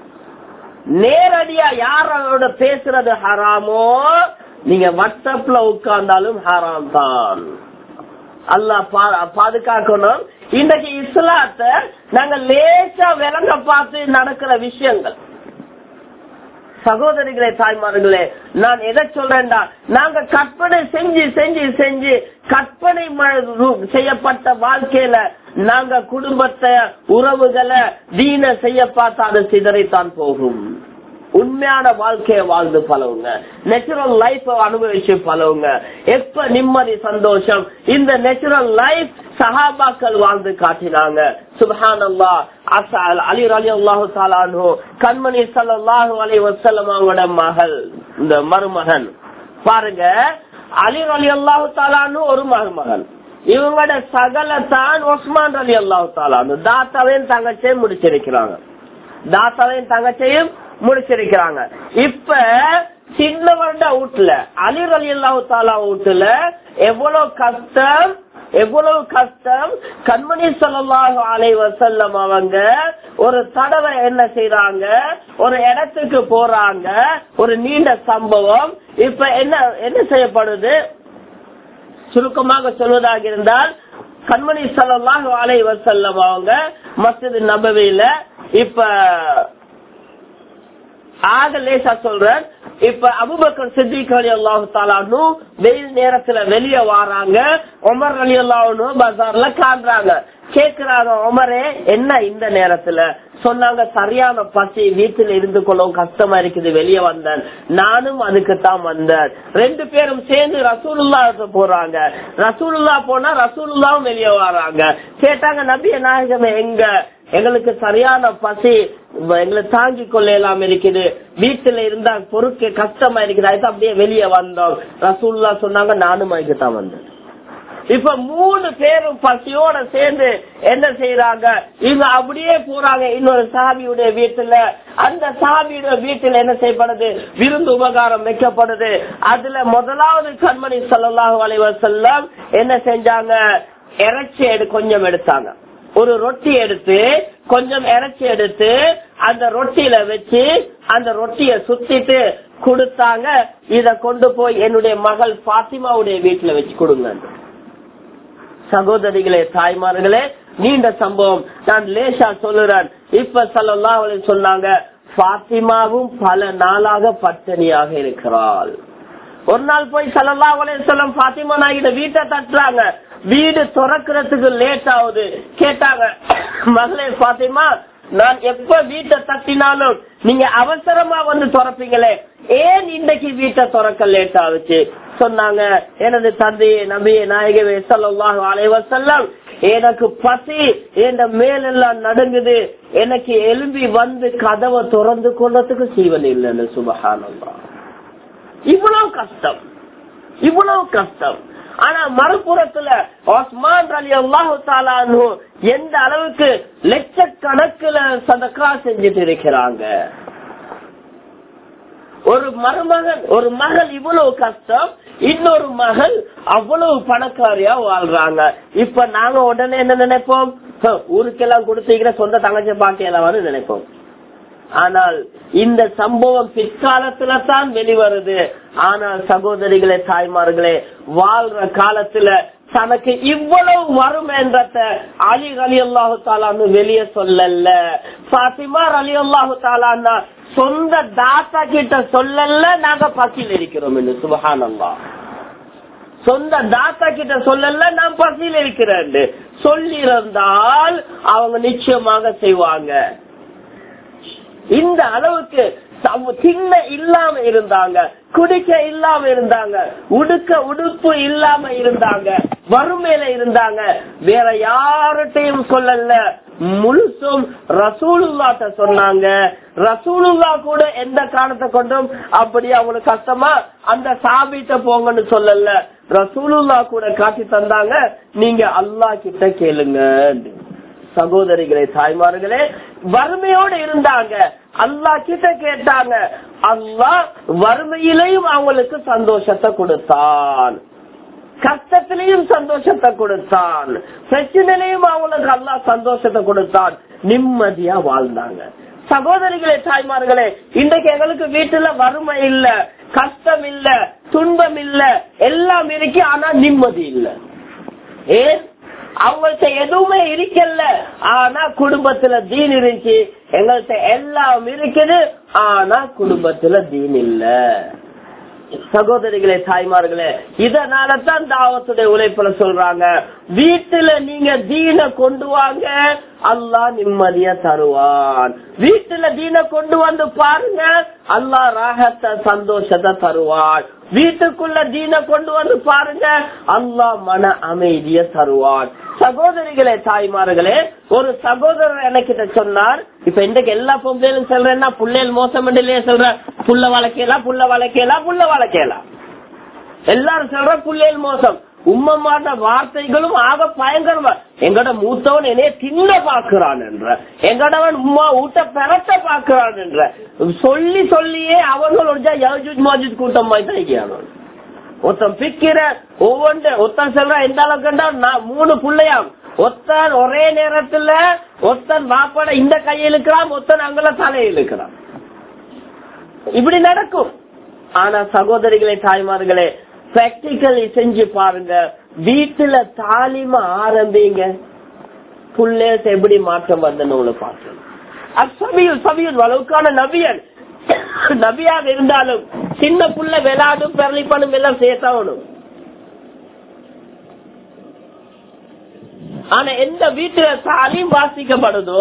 நேரடியா யாரோட பேசுறது ஹராமோ நீங்க வாட்ஸ்அப்ல உட்கார்ந்தாலும் ஹராம் தான் அல்லா பாதுகாக்கணும் இன்றைக்கு இஸ்லாத்த நாங்க லேசா விளங்க பார்த்து நடக்கிற விஷயங்கள் சகோதரிகளே தாய்மார்களே நான் எதை சொல்றேன்டா நாங்க கற்பனை செஞ்சு செஞ்சு செஞ்சு கற்பனை செய்யப்பட்ட வாழ்க்கையில நாங்க குடும்பத்தை உறவுகளை தீன செய்ய பார்த்தா அது சிதறைத்தான் போகும் உண்மையான வாழ்க்கையை வாழ்ந்து பழவுங்க நேச்சுரல் லைஃப் அனுபவிச்சு பழவுங்க எப்ப நிம்மதி சந்தோஷம் இந்த நேச்சுரல் லைஃப் சஹாபாக்கள் வாழ்ந்து காட்டினாங்க சுபஹான் அல்லா அசால் அலி அலி அல்லாஹு தாலானு கண்மணி சல்லாஹூ அலி வசல்லம் அவங்களோட மகள் இந்த மருமகன் பாருங்க அலி அலி அல்லாஹு தாலானு ஒரு மருமகன் இவங்களோட சகலத்தான் ஒஸ்மான் அலி அல்லாஹு தாலானு தாத்தாவையும் தங்கச்சியும் முடிச்சிருக்கிறாங்க தாத்தாவையும் தங்கச்சியும் முடிச்சிருக்கிறாங்க இப்ப சின்னவருட வீட்டுல அலிர் அலி அல்லாஹு தாலா வீட்டுல எவ்வளவு கஷ்டம் எவ்வளவு கஷ்டம் கண்மணி சொல்லலாக அலை வசல்லம் அவங்க ஒரு தடவை என்ன செய்யறாங்க ஒரு இடத்துக்கு போறாங்க ஒரு நீண்ட சம்பவம் இப்ப என்ன என்ன செய்யப்படுது சுருக்கமாக சொல்வதாக இருந்தால் கண்மணி சல்லாஹு அலை வசல்லம் அவங்க மஸ்ஜித் நபவியில இப்ப ஆக லேசா சொல்றேன் இப்ப அபுபக்கர் சித்திக் அலி அல்லாஹு தாலானு வெயில் நேரத்துல வெளியே வாராங்க உமர் அலி அல்லாஹனு பஜார்ல காண்றாங்க கேக்குறாங்க உமரே என்ன இந்த நேரத்துல சொன்னாங்க சரியான பசி வீட்டுல இருந்து கொள்ளவும் கஷ்டமா இருக்குது வெளியே வந்தேன் நானும் அதுக்கு தான் வந்தேன் ரெண்டு பேரும் சேர்ந்து ரசூலுல்லா போறாங்க ரசூலுல்லா போனா ரசூலுல்லாவும் வெளியே வராங்க கேட்டாங்க நபிய நாயகமே எங்க எங்களுக்கு சரியான பசி எங்களை தாங்கி கொள்ள எல்லாம் இருக்குது வீட்டுல இருந்தா பொறுக்க கஷ்டமா இருக்குது அதுக்கு அப்படியே வெளியே வந்தோம் ரசூல்லா சொன்னாங்க நானும் அதுக்கு தான் வந்தேன் இப்ப மூணு பேரும் பசியோட சேர்ந்து என்ன செய்யறாங்க இவங்க அப்படியே போறாங்க இன்னொரு சாமியுடைய வீட்டுல அந்த சாமியுடைய வீட்டுல என்ன செய்யப்படுது விருந்து உபகாரம் வைக்கப்படுது அதுல முதலாவது கண்மணி சொல்லலாஹு அலைவசல்லம் என்ன செஞ்சாங்க இறைச்சி எடு கொஞ்சம் எடுத்தாங்க ஒரு ரொட்டி எடுத்து கொஞ்சம் இறைச்சி எடுத்து அந்த ரொட்டியில வச்சு அந்த ரொட்டிய சுத்திட்டு கொடுத்தாங்க இத கொண்டு போய் என்னுடைய மகள் பாத்திமாவுடைய வீட்டுல வச்சு கொடுங்க சகோதரிகளே தாய்மார்களே நீண்ட சம்பவம் நான் லேசா சொல்லுறேன் இப்ப சல்லா சொன்னாங்க பாத்திமாவும் பல நாளாக பட்டினியாக இருக்கிறாள் ஒரு நாள் போய் சல்லா சொல்லம் பாத்திமா நாயிட வீட்டை தட்டுறாங்க வீடு திறக்கிறதுக்கு லேட் ஆகுது கேட்டாங்க மகளே பாத்திமா நான் எப்ப வீட்டை தட்டினாலும் நீங்க அவசரமா வந்து திறப்பீங்களே ஏன் இன்னைக்கு வீட்டை திறக்க லேட் ஆகுச்சு சொன்னாங்க எனது தந்தையே நபியே நாயகவே சல்லாஹு அலைவசல்லம் எனக்கு பசி என் மேலெல்லாம் நடுங்குது எனக்கு எலும்பி வந்து கதவை திறந்து கொள்றதுக்கு சீவன் இல்லைன்னு சுபகானந்தா இவ்வளவு கஷ்டம் இவ்வளவு கஷ்டம் ஆனா மறுபுறத்துல ஒஸ்மான் அலி அல்லாஹு தாலானு எந்த அளவுக்கு லட்சக்கணக்கில் சதக்கா செஞ்சுட்டு இருக்கிறாங்க ஒரு மருமகன் ஒரு மகள் இவ்வளவு கஷ்டம் இன்னொரு மகள் அவ்வளவு பணக்காரியா வாழ்றாங்க இப்ப நாங்க உடனே என்ன நினைப்போம் ஊருக்கெல்லாம் கொடுத்தீங்கன்னா சொந்த தங்கச்சி பாட்டியெல்லாம் நினைப்போம் ஆனால் இந்த சம்பவம் பிற்காலத்துல தான் வெளிவருது ஆனால் சகோதரிகளே தாய்மார்களே வாழ்ற காலத்துல தனக்கு இவ்வளவு வரும் என்றத அலி அலி அல்லாஹு தாலான்னு வெளியே சொல்லல பாத்திமார் அலி அல்லாஹு தாலான்னா சொந்த தாத்தா கிட்ட சொல்லல நாங்க பசியில் இருக்கிறோம் என்று சுபகானந்தா சொந்த தாத்தா கிட்ட சொல்லல நான் பசியில் இருக்கிறேன் சொல்லியிருந்தால் அவங்க நிச்சயமாக செய்வாங்க இந்த அளவுக்கு சின்ன இல்லாம இருந்தாங்க குடிக்க இல்லாம இருந்தாங்க உடுக்க உடுப்பு இல்லாம இருந்தாங்க வறுமையில இருந்தாங்க வேற யார்கிட்டையும் சொல்லல முழுசும் ரசூலுல்லாட்ட சொன்னாங்க ரசூலுல்லா கூட எந்த காரணத்தை கொண்டும் அப்படி அவங்களுக்கு கஷ்டமா அந்த சாபிட்ட போங்கன்னு சொல்லல ரசூலுல்லா கூட காட்டி தந்தாங்க நீங்க அல்லா கிட்ட கேளுங்க சகோதரிகளே தாய்மார்களே வறுமையோடு இருந்தாங்க அல்லா கிட்ட கேட்டாங்க அல்லா வறுமையிலையும் அவங்களுக்கு சந்தோஷத்தை கொடுத்தான் கஷ்டத்திலையும் சந்தோஷத்தை கொடுத்தான் பிரச்சனையிலையும் அவங்களுக்கு அல்லா சந்தோஷத்தை கொடுத்தான் நிம்மதியா வாழ்ந்தாங்க சகோதரிகளே தாய்மார்களே இன்றைக்கு எங்களுக்கு வீட்டுல வறுமை இல்ல கஷ்டம் இல்ல துன்பம் இல்ல எல்லாம் இருக்கு ஆனா நிம்மதி இல்ல ஏன் அவங்கள்ட்ட எதுவுமே இருக்கல ஆனா குடும்பத்துல தீன் இருந்துச்சு எங்கள்கிட்ட எல்லாம் இருக்குது ஆனா குடும்பத்துல தீன் இல்ல சகோதரிகளே தாய்மார்களே இதனால தான் தாவத்துடைய உழைப்புல சொல்றாங்க வீட்டுல நீங்க தீன கொண்டு வாங்க அல்லாஹ் நிம்மதிய தருவான் வீட்டுல தீன கொண்டு வந்து பாருங்க அல்லாஹ் ராகத்தை சந்தோஷத்தை தருவான் வீட்டுக்குள்ள தீன கொண்டு வந்து பாருங்க அல்லாஹ் மன அமைதிய தருவான் சகோதரிகளே தாய்மார்களே ஒரு சகோதரர் எனக்கிட்ட சொன்னார் இப்ப இன்றைக்கு எல்லா பொம்பளையும் சொல்றேன்னா புள்ளைகள் மோசம் இல்லையே சொல்ற புள்ள வளர்க்கலாம் புள்ள வளர்க்கலாம் புள்ள வளர்க்கலாம் எல்லாரும் சொல்ற புள்ளைகள் மோசம் உம்மமாட்ட வார்த்தைகளும் ஆக பயங்கரமா எங்கட மூத்தவன் என்னைய தின்ன பாக்குறான் என்ற எங்கடவன் உம்மா ஊட்ட பெறத்த பாக்குறான் என்ற சொல்லி சொல்லியே அவங்களோட யஜூஜ் மாஜூஜ் கூட்டம் மாதிரி தான் இருக்காங்க. ஒருத்தன் பிக்கிற ஒவ்வொன்று ஒருத்தன் சொல்ற எந்த அளவுக்குண்டா நான் மூணு பிள்ளையாம் ஒருத்தன் ஒரே நேரத்துல ஒருத்தன் வாப்பட இந்த கையை இழுக்கிறான் ஒருத்தன் அங்கல தலையை இழுக்கிறான் இப்படி நடக்கும் ஆனா சகோதரிகளே தாய்மார்களே பிராக்டிக்கலி செஞ்சு பாருங்க வீட்டுல தாலிம ஆரம்பிங்க புள்ளேஸ் எப்படி மாற்றம் வந்தன்னு உங்களுக்கு பார்க்கணும் அசபியுல் சபியுல் அளவுக்கான நபியன் நபியாக இருந்தாலும் சின்ன புள்ள விளையாடும் பெரளிப்பணும் எல்லாம் சேர்த்தாவணும் ஆனா எந்த வீட்டுல தாலியும் வாசிக்கப்படுதோ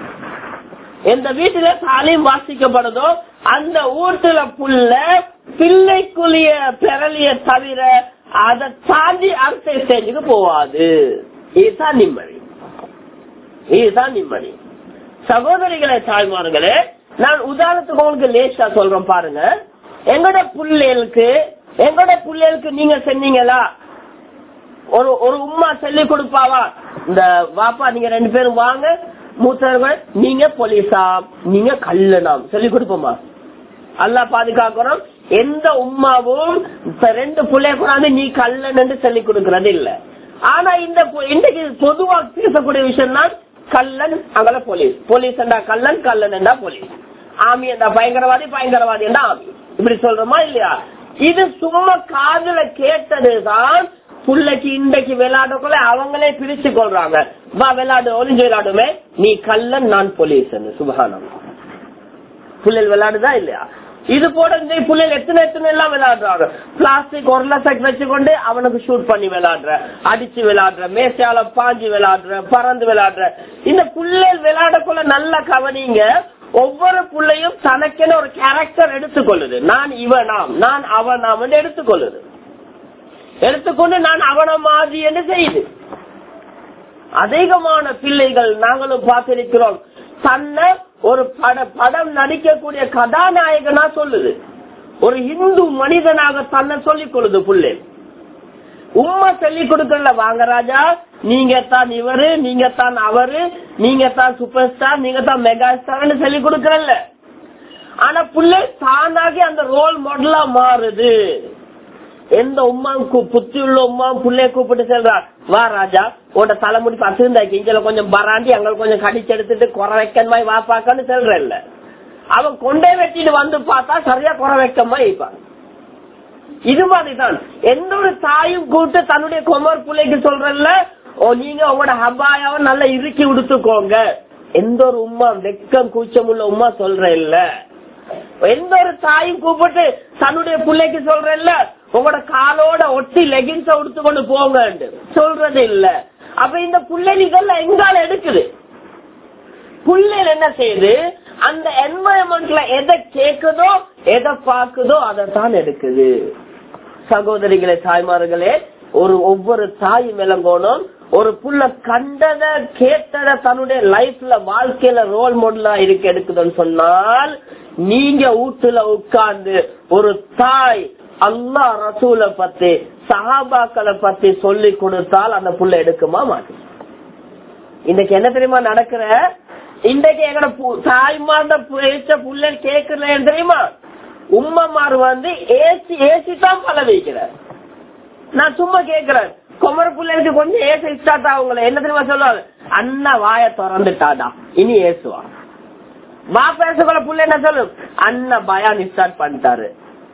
எந்த வீட்டுல தாலியும் வாசிக்கப்படுதோ அந்த வீட்டுல புள்ள பிள்ளைக்குரிய பெறலிய தவிர அதை தாண்டி அடுத்த ஸ்டேஜுக்கு போவாது இதுதான் நிம்மதி இதுதான் நிம்மதி சகோதரிகளே தாய்மார்களே நான் உதாரணத்துக்கு உங்களுக்கு லேசா சொல்றேன் பாருங்க எங்கட புள்ளைகளுக்கு எங்கட புள்ளைகளுக்கு நீங்க சொன்னீங்களா ஒரு ஒரு உம்மா சொல்லி கொடுப்பாவா இந்த வாப்பா நீங்க ரெண்டு பேரும் வாங்க மூத்தவர்கள் நீங்க போலீஸா நீங்க கல்லனாம் சொல்லி கொடுப்போமா அல்லா பாதுகாக்கிறோம் எந்த உம்மாவும் இப்ப ரெண்டு பிள்ளைய கூடாது நீ கல்லன் என்று சொல்லி கொடுக்கறது இல்ல ஆனா இந்த பொ- இன்றைக்கு பொதுவா பேசக்கூடிய விஷயம் தான் கல்லன் அங்கல போலீஸ் போலீஸ் என்றா கல்லன் கல்லன் என்றா போலீஸ் ஆமி என்றா பயங்கரவாதி பயங்கரவாதி என்றா ஆமி இப்படி சொல்றோமா இல்லையா இது சும்மா காதுல கேட்டதுதான் புள்ளைக்கு இன்றைக்கு விளையாடக்குள்ள அவங்களே பிரிச்சு கொள்றாங்க வா விளையாடு ஒளிஞ்சு விளையாடுமே நீ கல்லன் நான் போலீஸ் சுபகானம் புள்ளைகள் விளையாடுதா இல்லையா இது போல இந்த புள்ளைகள் எத்தனை எத்தனை எல்லாம் விளையாடுறாங்க பிளாஸ்டிக் ஒரு லட்சம் வச்சுக்கொண்டு அவனுக்கு ஷூட் பண்ணி விளையாடுற அடிச்சு விளையாடுற மேசையால பாஞ்சு விளையாடுற பறந்து விளையாடுற இந்த புள்ளைகள் விளையாடக்குள்ள நல்லா கவனிங்க ஒவ்வொரு புள்ளையும் தனக்கென ஒரு கேரக்டர் எடுத்துக்கொள்ளுது நான் இவனாம் நான் அவனாம் என்று எடுத்துக்கொள்ளுது எடுத்துக்கொண்டு நான் அவன மாதிரி என்று செய்யுது அதிகமான பிள்ளைகள் நாங்களும் பார்த்திருக்கிறோம் தன்னை ஒரு பட படம் நடிக்கக்கூடிய கதாநாயகனா சொல்லுது ஒரு இந்து மனிதனாக தன்னை சொல்லிக் கொள்ளுது புள்ளை உம்மா சொல்லி கொடுக்கல வாங்க ராஜா நீங்க தான் இவரு நீங்க தான் அவரு நீங்க தான் சூப்பர் ஸ்டார் நீங்க தான் மெகா ஸ்டார்னு சொல்லி கொடுக்கறல்ல ஆனா புள்ளை தானாகி அந்த ரோல் மாடலா மாறுது எந்த உமாவுக்கு புத்தி உள்ள உமா புள்ளைய கூப்பிட்டு செல்றார் வா ராஜா உன்ட தலைமுடி பசிருந்தாக்கி இங்கல கொஞ்சம் பராண்டி அங்க கொஞ்சம் கடிச்சு எடுத்துட்டு குறை வைக்கணுமாய் வா பாக்கன்னு செல்றல்ல அவன் கொண்டே வெட்டிட்டு வந்து பார்த்தா சரியா குறை வைக்கமா இருப்பான் இது மாதிரிதான் எந்த ஒரு தாயும் கூட்டு தன்னுடைய குமர் பிள்ளைக்கு சொல்றல்ல ஓ நீங்க உங்களோட ஹபாயாவை நல்லா இறுக்கி உடுத்துக்கோங்க எந்த ஒரு உமா வெக்கம் கூச்சம் உள்ள உமா சொல்ற இல்ல எந்த ஒரு தாயும் கூப்பிட்டு தன்னுடைய பிள்ளைக்கு சொல்றல்ல உங்களோட காலோட ஒட்டி லெகின்ஸ உடுத்து கொண்டு போங்க சொல்றது இல்ல அப்ப இந்த பிள்ளைகள் எங்கால எடுக்குது புள்ளைகள் என்ன செய்யுது அந்த என்வாயன்மெண்ட்ல எதை கேக்குதோ எதை பாக்குதோ அதை தான் எடுக்குது சகோதரிகளே தாய்மார்களே ஒரு ஒவ்வொரு தாய் விளங்கணும் ஒரு புள்ள கண்டத கேட்டத தன்னுடைய லைஃப்ல வாழ்க்கையில ரோல் மாடலா இருக்க எடுக்குதுன்னு சொன்னால் நீங்க வீட்டுல உட்கார்ந்து ஒரு தாய் அல்லா ரசூலை பத்தி சஹாபாக்களை பத்தி சொல்லி கொடுத்தால் அந்த புள்ள எடுக்குமா மாட்டேன் இன்னைக்கு என்ன தெரியுமா நடக்கிற இன்றைக்கு எங்கட தாய்மார்ந்த பேச்ச புள்ள கேக்குறேன் தெரியுமா உம்மமார் வந்து ஏசி ஏசி தான் பல வைக்கிறார் நான் சும்மா கேக்குறேன் குமர பிள்ளைக்கு கொஞ்சம் ஏச ஸ்டார்ட் ஆகுங்களே என்ன தெரியுமா சொல்லுவாங்க அண்ணா வாய திறந்துட்டாடா இனி ஏசுவா வா பேசக்கூட புள்ள என்ன சொல்லும் அண்ணா பயான் ஸ்டார்ட் பண்ணிட்டாரு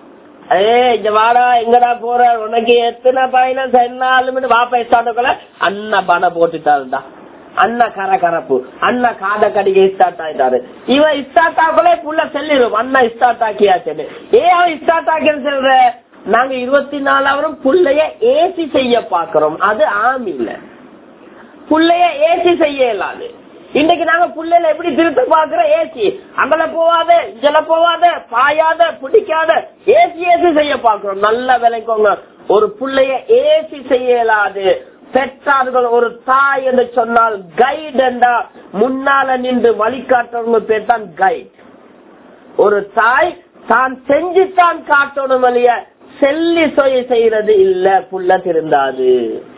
ஏ இங்க வாடா எங்கடா போற உனக்கு எத்தனை பயணம் என்னாலும் வாப்பா ஸ்டார்ட் அண்ணா பணம் போட்டுட்டாருடா அண்ணா கர கரப்பு அண்ணா காத கடிக்க ஸ்டார்ட் ஆயிட்டாரு இவன் ஸ்டார்ட் ஆகலே புள்ள செல்லிடும் அண்ணா ஸ்டார்ட் ஆக்கியாச்சுன்னு ஏன் அவன் ஸ்டார்ட் ஆக்கின்னு சொல்ற நாங்க இருபத்தி நாலாவரும் புள்ளைய ஏசி செய்ய பாக்குறோம் அது ஆம் இல்ல புள்ளைய ஏசி செய்ய இயலாது இன்னைக்கு நாங்க புள்ளைல எப்படி திருத்த பாக்குறோம் ஏசி அங்கல போவாத இங்கல போவாத பாயாத பிடிக்காத ஏசி ஏசி செய்ய பாக்குறோம் நல்லா விளைக்கோங்க ஒரு புள்ளைய ஏசி செய்ய இயலாது பெற்றார்கள் ஒரு தாய் என்று சொன்னால் கைட் என்றா முன்னால நின்று வழிகாட்டுறவங்க பேர் தான் கைட் ஒரு தாய் தான் செஞ்சுத்தான் காட்டணும் வழிய செல்லி சொய செய்யறது இல்ல புள்ள திருந்தாது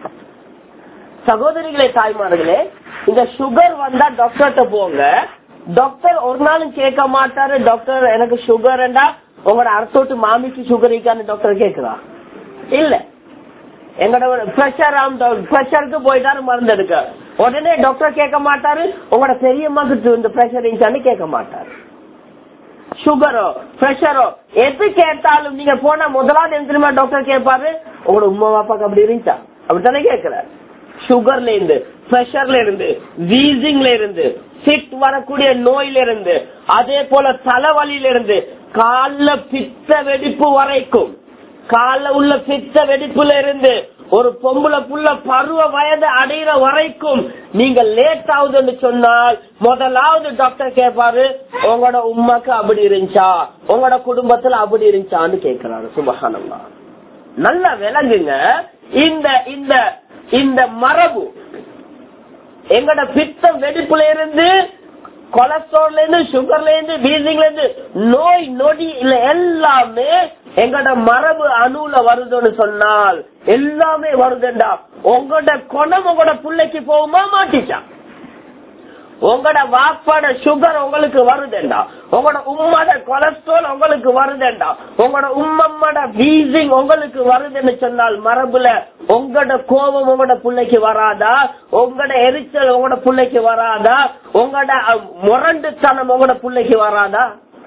சகோதரிகளே தாய்மார்களே இந்த சுகர் வந்தா டாக்டர்கிட்ட போங்க டாக்டர் ஒரு நாளும் கேட்க மாட்டாரு டாக்டர் எனக்கு சுகர்ண்டா உங்களோட அரசோட்டு மாமிக்கு சுகர் இருக்கான்னு டாக்டர் கேக்குறா இல்ல எங்களோட பிரஷர் பிரஷருக்கு போயிட்டாரு மருந்து எடுக்க உடனே டாக்டர் கேட்க மாட்டாரு உங்களோட பெரியம்மாக்கு இந்த பிரஷர் இருக்கான்னு கேட்க மாட்டாரு சுகரோ பிரஷரோ எது கேட்டாலும் நீங்க போனா முதலாவது என்ன தெரியுமா டாக்டர் கேட்பாரு உங்களோட உமா பாப்பாக்கு அப்படி இருந்துச்சா அப்படித்தானே கேட்கிறார் சுகர்ல இருந்து பிரஷர்ல இருந்து வீசிங்ல இருந்து சிட் வரக்கூடிய நோயில இருந்து அதே போல தலைவலியில இருந்து கால பித்த வெடிப்பு வரைக்கும் கால உள்ள பித்த வெடிப்புல இருந்து ஒரு பொம்பளை புள்ள பருவ வயது அடையிற வரைக்கும் நீங்க லேட் ஆகுதுன்னு சொன்னால் முதலாவது டாக்டர் கேட்பாரு உங்களோட உமாக்கு அப்படி இருந்துச்சா உங்களோட குடும்பத்துல அப்படி இருந்துச்சான்னு கேக்குறாரு சுபகானம்மா நல்லா விளங்குங்க இந்த இந்த இந்த மரபு எங்கட பித்தம் வெடிப்புல இருந்து கொலஸ்ட்ரால்ல இருந்து சுகர்ல இருந்து வீசிங்ல இருந்து நோய் நொடி இல்ல எல்லாமே எங்கட மரபு அணுல வருதுன்னு சொன்னால் எல்லாமே வருதுண்டா உங்களோட குணம் உங்களோட பிள்ளைக்கு போகுமா மாட்டிச்சா உங்களோட வாப்பாட சுகர் உங்களுக்கு வருதுண்டா உங்களோட உம்மோட கொலஸ்ட்ரால் உங்களுக்கு வருதுண்டா உங்களோட உம்மம்மோட வீசிங் உங்களுக்கு வருதுன்னு சொன்னால் மரபுல உங்களோட கோபம் உங்களோட பிள்ளைக்கு வராதா உங்களோட எரிச்சல் உங்களோட பிள்ளைக்கு வராதா உங்களோட அஹ், முரண்டுத்தனம் உங்களோட பிள்ளைக்கு வராதா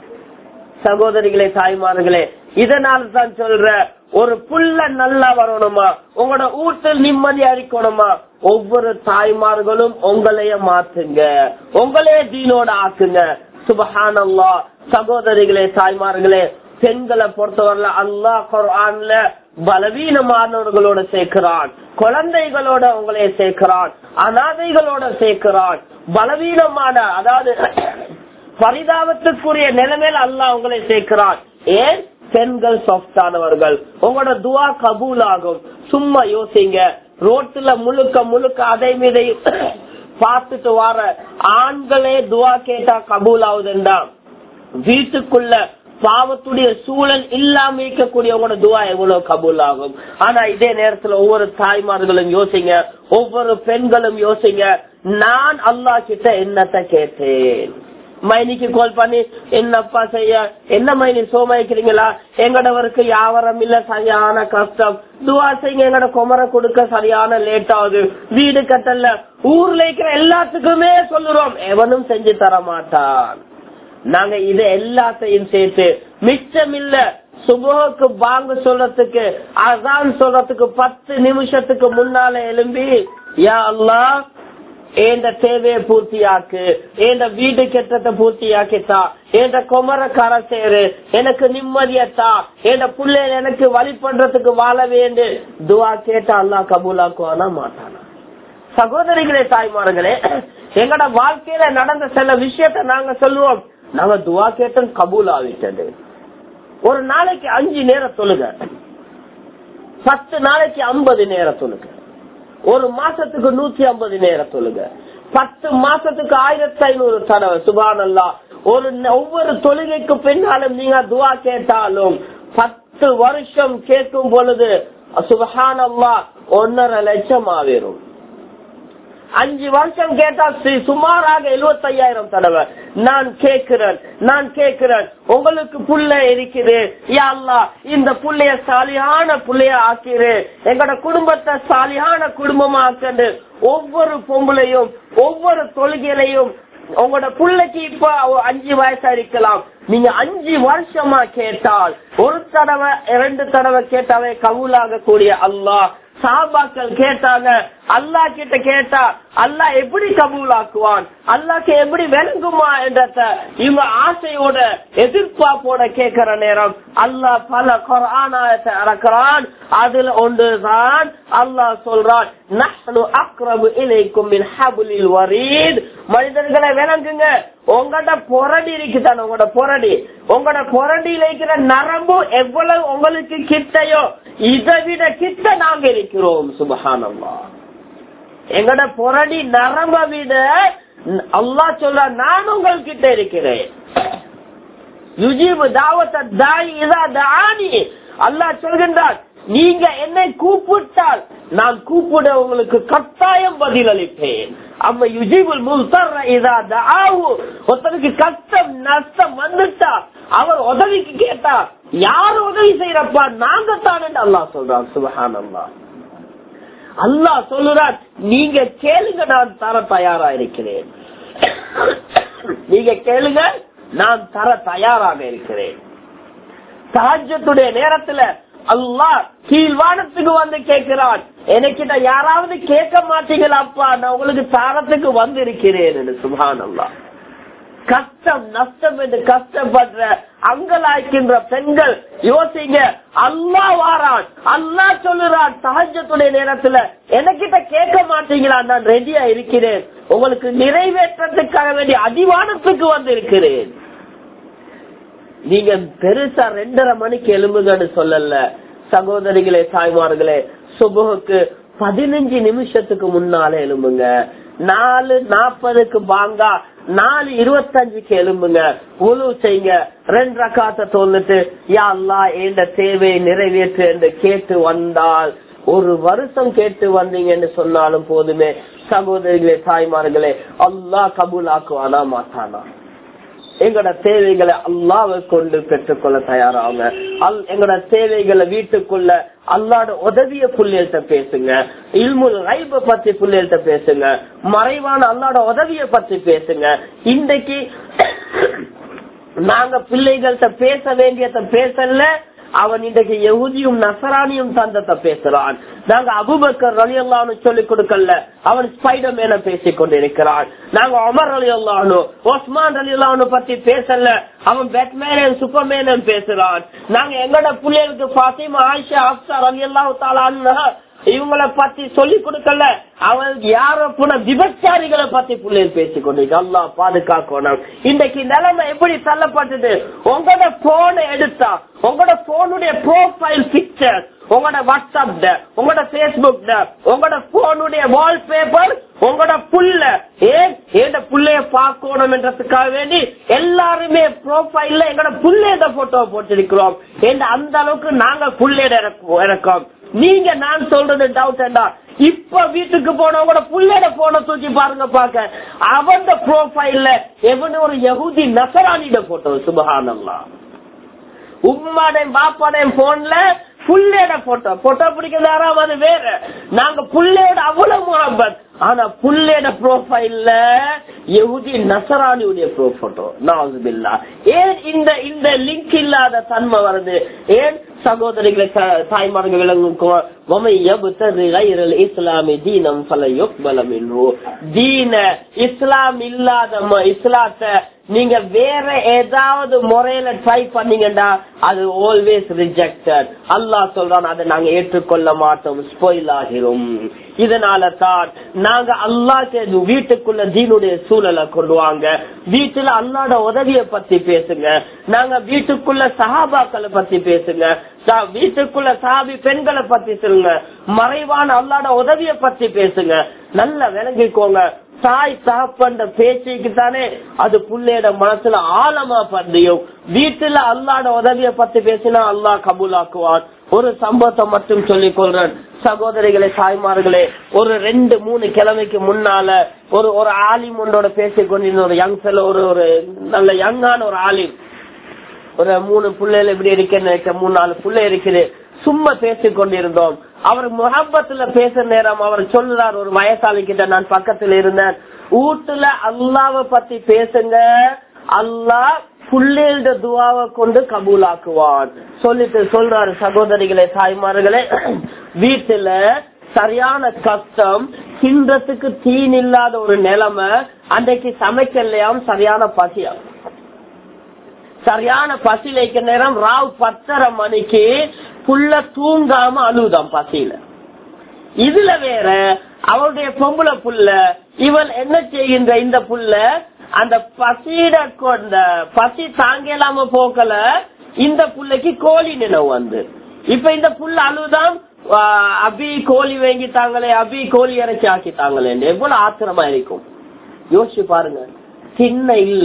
சகோதரிகளே தாய்மார்களே இதனால தான் சொல்ற ஒரு புள்ள நல்லா வரணுமா உங்களோட வீட்டில் நிம்மதியா இருக்கணுமா ஒவ்வொரு தாய்மார்களும் உங்களைய மாத்துங்க உங்களே தீனோட ஆக்குங்க சுபஹானல்லா சகோதரிகளே தாய்மார்களே பெண்களை பொறுத்தவரையில அல்லாஹ் குர்ஆன்ல பலவீனமானவர்களோட சேர்க்கிறான் குழந்தைகளோட உங்களே சேர்க்கிறான் அனாதைகளோட சேர்க்கிறான் பலவீனமான அதாவது பரிதாபத்துக்குரிய நிலைமையில அல்லாஹ் உங்களை சேர்க்கிறான் ஏன் பெண்கள் சாஃப்டானவர்கள் உங்களோட துவா கபூல் ஆகும் சும்மா யோசிங்க ரோட்டுல முழுக்க முழுக்க அதை மீதை பார்த்துட்டு வர ஆண்களே துவா கேட்டா கபூல் ஆகுதுண்டா வீட்டுக்குள்ள பாவத்துடைய சூழல் இல்லாம இருக்கக்கூடியவங்களோட துவா எவ்வளவு கபூல் ஆகும் ஆனா இதே நேரத்துல ஒவ்வொரு தாய்மார்களும் யோசிங்க ஒவ்வொரு பெண்களும் யோசிங்க நான் அல்லாஹ் கிட்ட என்னத்த கேட்டேன் மைனிக்கு கால் பண்ணி என்னப்பா செய்ய என்ன மைனி சோமாய்க்கிறீங்களா எங்கடவருக்கு யாவரம் இல்ல சரியான கஷ்டம் துவா செய்யுங்க எங்கட குமர கொடுக்க சரியான லேட் ஆகுது வீடு கட்டல ஊர்ல இருக்கிற எல்லாத்துக்குமே சொல்லுறோம் எவனும் செஞ்சு தர மாட்டான் நாங்க இது எல்லாத்தையும் சேர்த்து மிச்சம் இல்ல சுபோக்கு பாங்கு சொல்றதுக்கு அதான் சொல்றதுக்கு பத்து நிமிஷத்துக்கு முன்னால எழும்பி யா அல்லாஹ் ஏண்ட தேவையை பூர்த்தியாக்கு ஏண்ட வீடு கெட்டத்தை பூர்த்தியாக்கித்தா ஏண்ட குமர கரை சேரு எனக்கு நிம்மதியத்தா ஏண்ட புள்ளைய எனக்கு வழி பண்றதுக்கு வாழ வேண்டு துவா கேட்டா அல்லாஹ் கபூலாக்குவானா மாட்டானா சகோதரிகளே தாய்மார்களே எங்கட வாழ்க்கையில நடந்த சில விஷயத்த நாங்க சொல்லுவோம் நாங்க துவா கேட்டோம் கபூல் ஆகிட்டது ஒரு நாளைக்கு அஞ்சு நேரம் தொழுக பத்து நாளைக்கு ஐம்பது நேரம் தொழுக ஒரு மாசத்துக்கு நூத்தி ஐம்பது நேரம் தொழுக பத்து மாசத்துக்கு ஆயிரத்தி ஐநூறு தடவை சுபானல்லா ஒரு ஒவ்வொரு தொழுகைக்கு பின்னாலும் நீங்க துவா கேட்டாலும் பத்து வருஷம் கேட்கும் பொழுது சுபஹானல்லா ஒன்னரை லட்சம் ஆவிரும் அஞ்சு வருஷம் கேட்டா சி- சுமாராக எழுபத்தி ஐயாயிரம் தடவை நான் கேட்கிறேன் நான் கேட்கிறேன் உங்களுக்கு புள்ள இருக்குது யா அல்லாஹ், இந்த புள்ளைய சாலியான புள்ளைய ஆக்கிரு எங்களோட குடும்பத்தை சாலியான குடும்பமா ஆக்கண்டு ஒவ்வொரு பொம்பளையும் ஒவ்வொரு தொழுகையிலையும் உங்களோட பிள்ளைக்கு இப்ப ஒ- அஞ்சு வயசா இருக்கலாம் நீங்க அஞ்சு வருஷமா கேட்டால் ஒரு தடவை இரண்டு தடவை கேட்டாவே கவுலாக கூடிய அல்லாஹ் சாபாக்கள் கேட்டாங்க அல்லா கிட்ட கேட்டா அல்லா எப்படி கபூலாக்குவான் அல்லாக்கு எப்படி விளங்குமா என்றத இவங்க ஆசையோட எதிர்பார்ப்போட கேட்கிற நேரம் அல்லாஹ் பல குரானாயத்தை இறக்குறான் அதுல ஒன்றுதான் அல்லாஹ் சொல்றான் நஹ்னு அக்ரபு இலைக்கும் மின் ஹபுலில் வரீத் மனிதர்களை விளங்குங்க உங்களோட பொரடி இருக்குதானே உங்களோட பொரடி உங்களோட பொரடியில இருக்கிற நரம்பு எவ்வளவு உங்களுக்கு கிட்டையோ இதை விட கிட்ட நாங்க இருக்கிறோம் சுபஹானல்லா எங்கட பொரடி நரம்ப விட அல்லா சொல்ற நான் உங்கள்கிட்ட இருக்கிறேன் யுஜீபு தாவத்த தாய் இதா தானி அல்லாஹ் சொல்கின்றார் நீங்க என்னை கூப்பிட்டால் நான் கூப்பிட உங்களுக்கு கட்டாயம் பதில் அளிப்பேன் அம்ம யுஜீபுல் முல்தர் இதா தாவு ஒருத்தருக்கு கஷ்டம் நஷ்டம் வந்துட்டா அவர் உதவிக்கு கேட்டா யார் உதவி செய்யறப்பா நாங்க தான் அல்லாஹ் சொல்றான் சுபஹான் அல்லாஹ் அல்லாஹ் சொல்லுறான் நீங்க கேளுங்க நான் தர தயாரா இருக்கிறேன் நீங்க கேளுங்க நான் தர தயாராக இருக்கிறேன் சஹஜத்துடைய நேரத்துல அல்லாஹ் கீழ்வானத்துக்கு வந்து கேட்கிறான் எனக்கிட்ட யாராவது கேட்க மாட்டீங்களாப்பா நான் உங்களுக்கு தாரத்துக்கு வந்து இருக்கிறேன் சுபான் அல்லா கஷ்டம் நஷ்டம் என்று கஷ்டப்படுற அங்கலாய்க்கின்ற பெண்கள் யோசிங்க அல்லா வாரான் அல்லா சொல்லுறான் சகஜத்துடைய நேரத்துல எனக்கிட்ட கேட்க மாட்டீங்களா நான் ரெடியா இருக்கிறேன் உங்களுக்கு நிறைவேற்றத்துக்காக வேண்டிய அதிவானத்துக்கு வந்து இருக்கிறேன் நீங்க பெருசா ரெண்டரை மணிக்கு எலும்புங்கன்னு சொல்லல சகோதரிகளே தாய்மார்களே சுபுக்கு பதினஞ்சு நிமிஷத்துக்கு முன்னால எலும்புங்க நாலு நாற்பதுக்கு பாங்கா நாலு இருபத்தஞ்சுக்கு எலும்புங்க உழு செய்யுங்க ரெண்டு ரக்காத்த தோல்லுட்டு யா அல்லா என்ற தேவையை நிறைவேற்று என்று கேட்டு வந்தால் ஒரு வருஷம் கேட்டு வந்தீங்கன்னு சொன்னாலும் போதுமே சகோதரிகளே தாய்மார்களே அல்லா கபூல் ஆக்குவானா மாட்டானா எங்களோட தேவைகளை அல்லாவை கொண்டு பெற்றுக்கொள்ள தயாராங்க எங்களோட தேவைகளை வீட்டுக்குள்ள அல்லாட உதவிய புள்ளியல்கிட்ட பேசுங்க இல்முல் ரைப பத்தி புள்ளியல்கிட்ட பேசுங்க மறைவான அல்லாட உதவிய பத்தி பேசுங்க இன்றைக்கு நாங்க பிள்ளைகள்கிட்ட பேச வேண்டியத பேசல அவன் இன்றைக்கு யகுதியும் நசரானியும் தந்தத்தை பேசுறான் நாங்க அபுபக்கர் ரலி அல்லான்னு சொல்லிக் கொடுக்கல அவன் ஸ்பைடர் மேல பேசிக் கொண்டிருக்கிறான் நாங்க அமர் அலி அல்லானு ஒஸ்மான் அலி அல்லானு பத்தி பேசல அவன் பேட்மேன் சூப்பர்மேன் பேசுறான் நாங்க எங்கட பிள்ளைகளுக்கு பாத்திமா ஆயிஷா அப்சார் அலி அல்லாஹு தாலான்னு இவங்களை பத்தி சொல்லி கொடுக்கல அவன் யார புன விபச்சாரிகளை பத்தி பிள்ளைகள் பேசி கொண்டு அல்லா பாதுகாக்கணும் இன்றைக்கு நிலைமை எப்படி தள்ளப்பட்டது உங்களோட போனை எடுத்தா உங்களோட போனுடைய ப்ரோஃபைல் பிக்சர் உங்களோட வாட்ஸ்அப் உங்களோட பேஸ்புக் உங்களோட போனுடைய வால்பேப்பர் உங்களோட புல்ல ஏன் ஏண்ட புள்ளைய பார்க்கணும் என்றதுக்காக வேண்டி எல்லாருமே ப்ரோஃபைல்ல எங்களோட புள்ளையோட போட்டோ போட்டிருக்கிறோம் ஏன் அந்த அளவுக்கு நாங்க புள்ளையோட இறக்கோம் நீங்க நான் சொல்றது டவுட் என்ன இப்ப வீட்டுக்கு போனவங்க புள்ளையோட போன தூக்கி பாருங்க பாக்க அவன் ப்ரோஃபைல்ல எவனு ஒரு யகுதி நசரானிட போட்டோ சுபகானல்லா உம்மாடையும் பாப்பாடையும் போன்ல புள்ளையோட போட்டோ போட்டோ பிடிக்கிறது யாராவது வேற நாங்க புள்ளையோட அவ்வளவு முகப்பத் ஆனா புள்ளையோட ப்ரோஃபைல்ல எகுதி நசராணியுடைய போட்டோ நாசுபில்லா ஏன் இந்த இந்த லிங்க் இல்லாத தன்மை வருது ஏன் சகோதரிகளை தாய்மார்கள் விளங்கும் இஸ்லாமி தீனம் பல யுக்பலம் தீன இஸ்லாம் இல்லாத இஸ்லாத்தை நீங்க வேற ஏதாவது முறையில ட்ரை பண்ணீங்கன்னா அது ஆல்வேஸ் ரிஜெக்டட் அல்லாஹ் சொல்றான் அதை நாங்க ஏற்றுக்கொள்ள மாட்டோம் ஸ்போயில் ஆகிறோம் இதனால தான் நாங்க அல்லாஹ் வீட்டுக்குள்ள தீனுடைய சூழலை கொண்டு வாங்க வீட்டுல அல்லாட உதவிய பத்தி பேசுங்க நாங்க வீட்டுக்குள்ள சஹாபாக்களை பத்தி பேசுங்க வீட்டுக்குள்ள சாபி பெண்களை பத்தி சொல்லுங்க மறைவான அல்லாட உதவிய பத்தி பேசுங்க நல்லா விளங்கிக்கோங்க தாய் தகப்பன்ற பேச்சுக்கு தானே அது புள்ளையோட மனசுல ஆழமா பதியும் வீட்டுல அல்லாட உதவிய பத்தி பேசினா அல்லாஹ் கபூலாக்குவான் ஒரு சம்பவத்தை மட்டும் சொல்லிக் கொள்றேன் சகோதரிகளே தாய்மார்களே ஒரு ரெண்டு மூணு கிழமைக்கு முன்னால ஒரு ஒரு ஆலிம் ஒன்றோட பேசிக் கொண்டிருந்த ஒரு யங் ஃபெலோ ஒரு ஒரு நல்ல யங்கான ஒரு ஆலிம் ஒரு மூணு பிள்ளைகள் எப்படி இருக்கேன்னு மூணு நாலு பிள்ளை இருக்குது சும்மா பேசிக் கொண்டிருந்தோம் அவர் முகப்பத்துல பேசுற நேரம் அவர் சொல்லுறார் ஒரு வயசாளி கிட்ட நான் பக்கத்துல இருந்தேன் வீட்டுல அல்லாவ பத்தி பேசுங்க அல்லாஹ் புள்ளேட துவாவை கொண்டு கபூலாக்குவான் சொல்லிட்டு சொல்றாரு சகோதரிகளே தாய்மார்களே வீட்டுல சரியான கஷ்டம் தின்றதுக்கு தீன் இல்லாத ஒரு நிலைமை அன்றைக்கு சமைக்கலையாம் சரியான பசியா சரியான பசியில இருக்கிற நேரம் ராவ் பத்தரை மணிக்கு புள்ள தூங்காம அழுதாம் பசியில இதுல வேற அவளுடைய பொம்பளை புள்ள இவள் என்ன செய்கின்ற இந்த புள்ள அந்த பசியிட கொண்ட பசி தாங்க இல்லாம போக்கல இந்த புள்ளைக்கு கோழி நினைவு வந்து இப்ப இந்த புள்ள அழுதான் ஆஹ், அபி கோழி வாங்கிட்டாங்களே அபி கோழி இறைச்சி ஆக்கிட்டாங்களே எவ்வளவு ஆத்திரமா இருக்கும் யோசிச்சு பாருங்க சின்ன இல்ல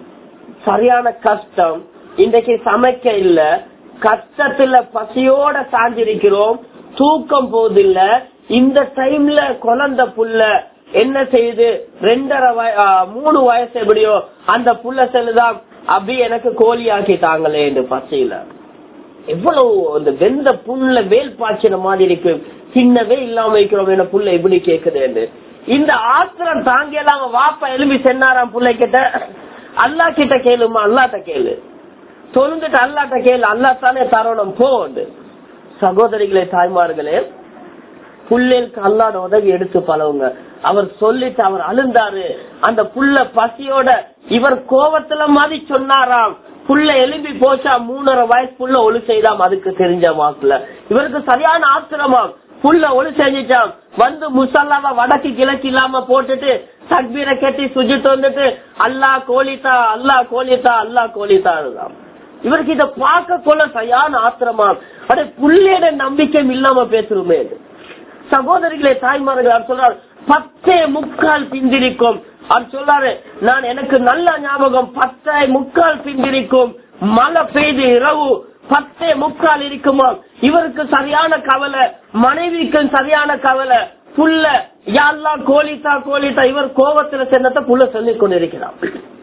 சரியான கஷ்டம் இன்றைக்கு சமைக்க இல்ல கஷ்டத்துல பசியோட சாஞ்சிருக்கிறோம் தூக்கம் போதில்ல இந்த டைம்ல குழந்தை புள்ள என்ன செய்யுது ரெண்டரை வய- ஆ, மூணு வயசு எப்படியோ அந்த புள்ள செல்லுதான் அப்படி எனக்கு கோழி ஆக்கிட்டாங்களே என்று பசியில எவ்வளவு அந்த வெந்த புண்ணுல வேல் பாய்ச்சின மாதிரி இருக்கு சின்னவே இல்லாம இருக்கிறோம் என்ன புள்ள எப்படி கேக்குதுன்னு இந்த ஆத்திரம் தாங்கியெல்லாம் வாப்பா எலும்பி சென்னாராம் புள்ளை கிட்ட அல்லா கிட்ட கேளுமா அல்லாட்ட கேளு தொழுந்துட்டு அல்லாட்ட கேளு அல்லா தானே தரணும் போண்டு சகோதரிகளே தாய்மார்களே புள்ளேலுக்கு அல்லாட உதவி எடுத்து பழவுங்க அவர் சொல்லிட்டு அவர் அழுந்தாரு அந்த புள்ள பசியோட இவர் கோவத்துல மாதிரி சொன்னாராம் புள்ள எலும்பி போச்சா மூணரை வயசு புள்ள ஒளி செய்தாம் அதுக்கு தெரிஞ்ச வாக்குல இவருக்கு சரியான ஆத்திரமாம் புள்ள ஒளி செஞ்சிட்டான் வந்து முசல்லாவ வடக்கு கிழக்கு இல்லாம போட்டுட்டு தக்பீரை கட்டி சுஜிட்டு வந்துட்டு அல்லா கோழித்தா அல்லா கோழித்தா அல்லா கோழித்தா இவருக்கு இத பார்க்க கொள்ள சரியான ஆத்திரமா அடே புள்ளையோட நம்பிக்கை இல்லாம பேசுறோமே இது. சகோதரிகளே தாய்மார்கள் அவர் சொல்றார் பத்தே முக்கால் பிந்திரிக்கும் அவர் சொல்றாரு நான் எனக்கு நல்ல ஞாபகம் பத்தே முக்கால் பிந்திரிக்கும் மழை பெய்து இரவு பத்தே முக்கால் இருக்குமா இவருக்கு சரியான கவலை மனைவிக்கு சரியான கவலை புள்ள யாழ்லா கோழித்தா கோழித்தா இவர் கோபத்துல சென்னத்தை புள்ள சொல்லிக் கொண்டிருக்கிறார்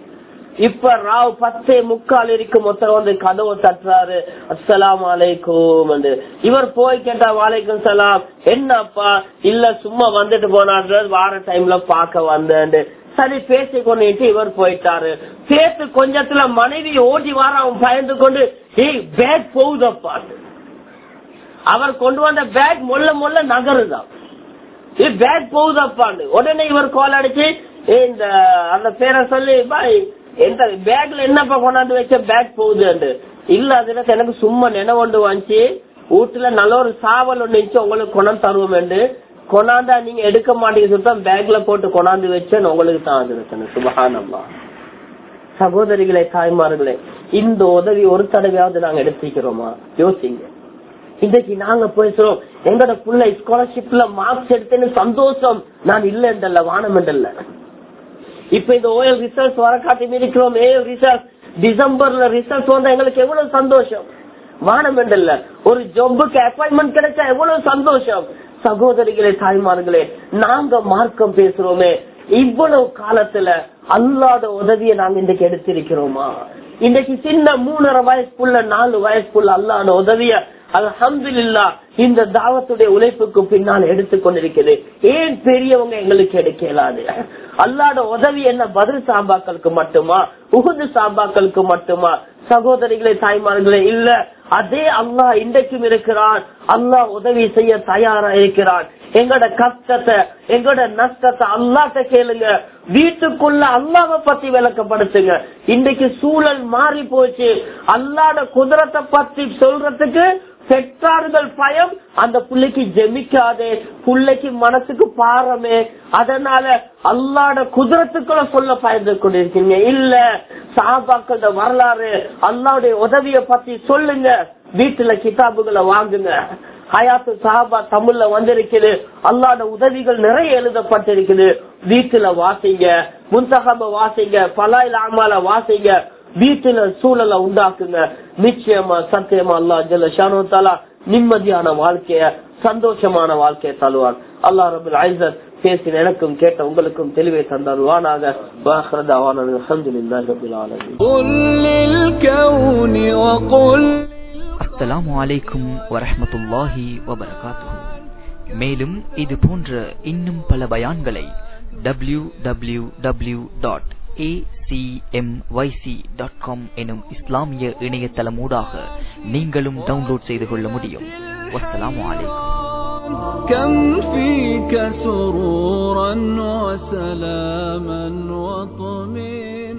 இப்ப ராவ் பத்தே முக்கால் இருக்கும் மொத்தம் வந்து கதவை தட்டுறாரு அஸ்ஸலாம் அலைக்கும் இவர் போய் கேட்டா வாலைக்கும் சலாம் என்னப்பா இல்ல சும்மா வந்துட்டு போனாரு வார டைம்ல பாக்க வந்தேன் சரி பேசி கொண்டுட்டு இவர் போயிட்டாரு பேசு கொஞ்சத்துல மனைவி ஓடி வார அவன் பயந்து கொண்டு ஏய் பேக் போகுதப்பா அவர் கொண்டு வந்த பேக் மொல்ல மொல்ல நகருதான் ஏய் பேக் போகுதப்பான்னு உடனே இவர் கால் அடிச்சு ஏய், இந்த அந்த பேரை சொல்லி பாய் எந்த பேக்ல என்னப்பா கொண்டாந்து வச்ச பேக் போகுது இல்ல அதுல எனக்கு சும்மா நினைவொண்டு வந்துச்சு வீட்டுல நல்ல ஒரு சாவல் ஒண்ணு இருந்துச்சு உங்களுக்கு கொண்டாந்து தருவோம் கொண்டாந்தா நீங்க எடுக்க மாட்டீங்க சொல்லிட்டு பேக்ல போட்டு கொண்டாந்து வச்சேன் உங்களுக்கு தான் அது இருக்கணும் சுபகானம்மா சகோதரிகளே தாய்மார்களே இந்த உதவி ஒரு தடவையாவது நாங்க எடுத்துக்கிறோமா யோசிங்க இன்னைக்கு நாங்க பேசுறோம் எங்கட புள்ள ஸ்காலர்ஷிப்ல மார்க்ஸ் எடுத்தேன்னு சந்தோஷம் நான் இல்ல என்றல்ல வானம் என்றல்ல இப்ப இந்த ஓஎல் ரிசல்ட் வர காட்டி இருக்கிறோம் ஏ ரிசல்ட் டிசம்பர்ல ரிசல்ட் வந்தா எங்களுக்கு எவ்வளவு சந்தோஷம் வானம் என்றல்ல ஒரு ஜாபுக்கு அப்பாயின்மெண்ட் கிடைச்சா எவ்வளவு சந்தோஷம் சகோதரிகளே தாய்மார்களே நாங்க மார்க்கம் பேசுறோமே இவ்வளவு காலத்துல அல்லாத உதவியை நாங்க இன்றைக்கு எடுத்திருக்கிறோமா இன்றைக்கு சின்ன மூணரை வயசுக்குள்ள நாலு வயசுக்குள்ள அல்லாத உதவிய அல்ஹம்துலில்லா இந்த தாவத்துடைய உழைப்புக்கு பின்னால் எடுத்துக்கொண்டிருக்கிறது ஏன் பெரியவங்க எங்களுக்கு எடுக்க இயலாது அல்லாட உதவி என்ன பதில் சாம்பாக்களுக்கு மட்டுமா உகுது சாம்பாக்களுக்கு மட்டுமா சகோதரிகளே தாய்மார்களே இல்ல அதே அல்லாஹ் இன்றைக்கும் இருக்கிறான் அல்லாஹ் உதவி செய்ய தயாரா இருக்கிறான் எங்கட கஷ்டத்தை எங்கட நஷ்டத்தை அல்லாட்ட கேளுங்க வீட்டுக்குள்ள அல்லாஹ பத்தி விளக்கப்படுத்துங்க இன்றைக்கு சூழல் மாறி போச்சு அல்லாட குதிரத்தை பத்தி சொல்றதுக்கு பெற்றார்கள் பயம் அந்த பிள்ளைக்கு ஜெமிக்காதே பிள்ளைக்கு மனசுக்கு பாரமே அதனால அல்லாட குதிரத்துக்குள்ள சொல்ல பயந்து கொண்டிருக்கீங்க இல்ல சாபாக்களோட வரலாறு அல்லாவுடைய உதவிய பத்தி சொல்லுங்க வீட்டுல கிதாபுகளை வாங்குங்க ஹயாத்து சாபா தமிழ்ல வந்திருக்குது அல்லாட உதவிகள் நிறைய எழுதப்பட்டிருக்குது வீட்டுல வாசிங்க முந்தகம வாசிங்க பலாயில் ஆமால வாசிங்க வீட்டுல சூழலை உண்டாக்குங்க நிச்சயமா சத்தியமா அல்லா ஜல்ல ஷானு தாலா நிம்மதியான வாழ்க்கைய சந்தோஷமான வாழ்க்கையை தருவான் அல்லா ரபுல் ஐசர் பேசின எனக்கும் கேட்ட உங்களுக்கும் தெளிவை தந்தருவானாக வாஹ்ரதாவான அல்ஹம்துலில்லாஹி ரபில் ஆலமீன் قل للكون وقل அஸ்ஸலாமு அலைக்கும் வரஹ்மத்துல்லாஹி வபரகாத்துஹு மேலும் இது போன்ற இன்னும் பல பயான்களை W W W dot dot com எனும் இஸ்லாமிய இணையதளமூடாக நீங்களும் டவுன்லோட் செய்து கொள்ள முடியும் வஸ்ஸலாமு அலைக்கும் كم فيك سرورا وسلاما وطمئنا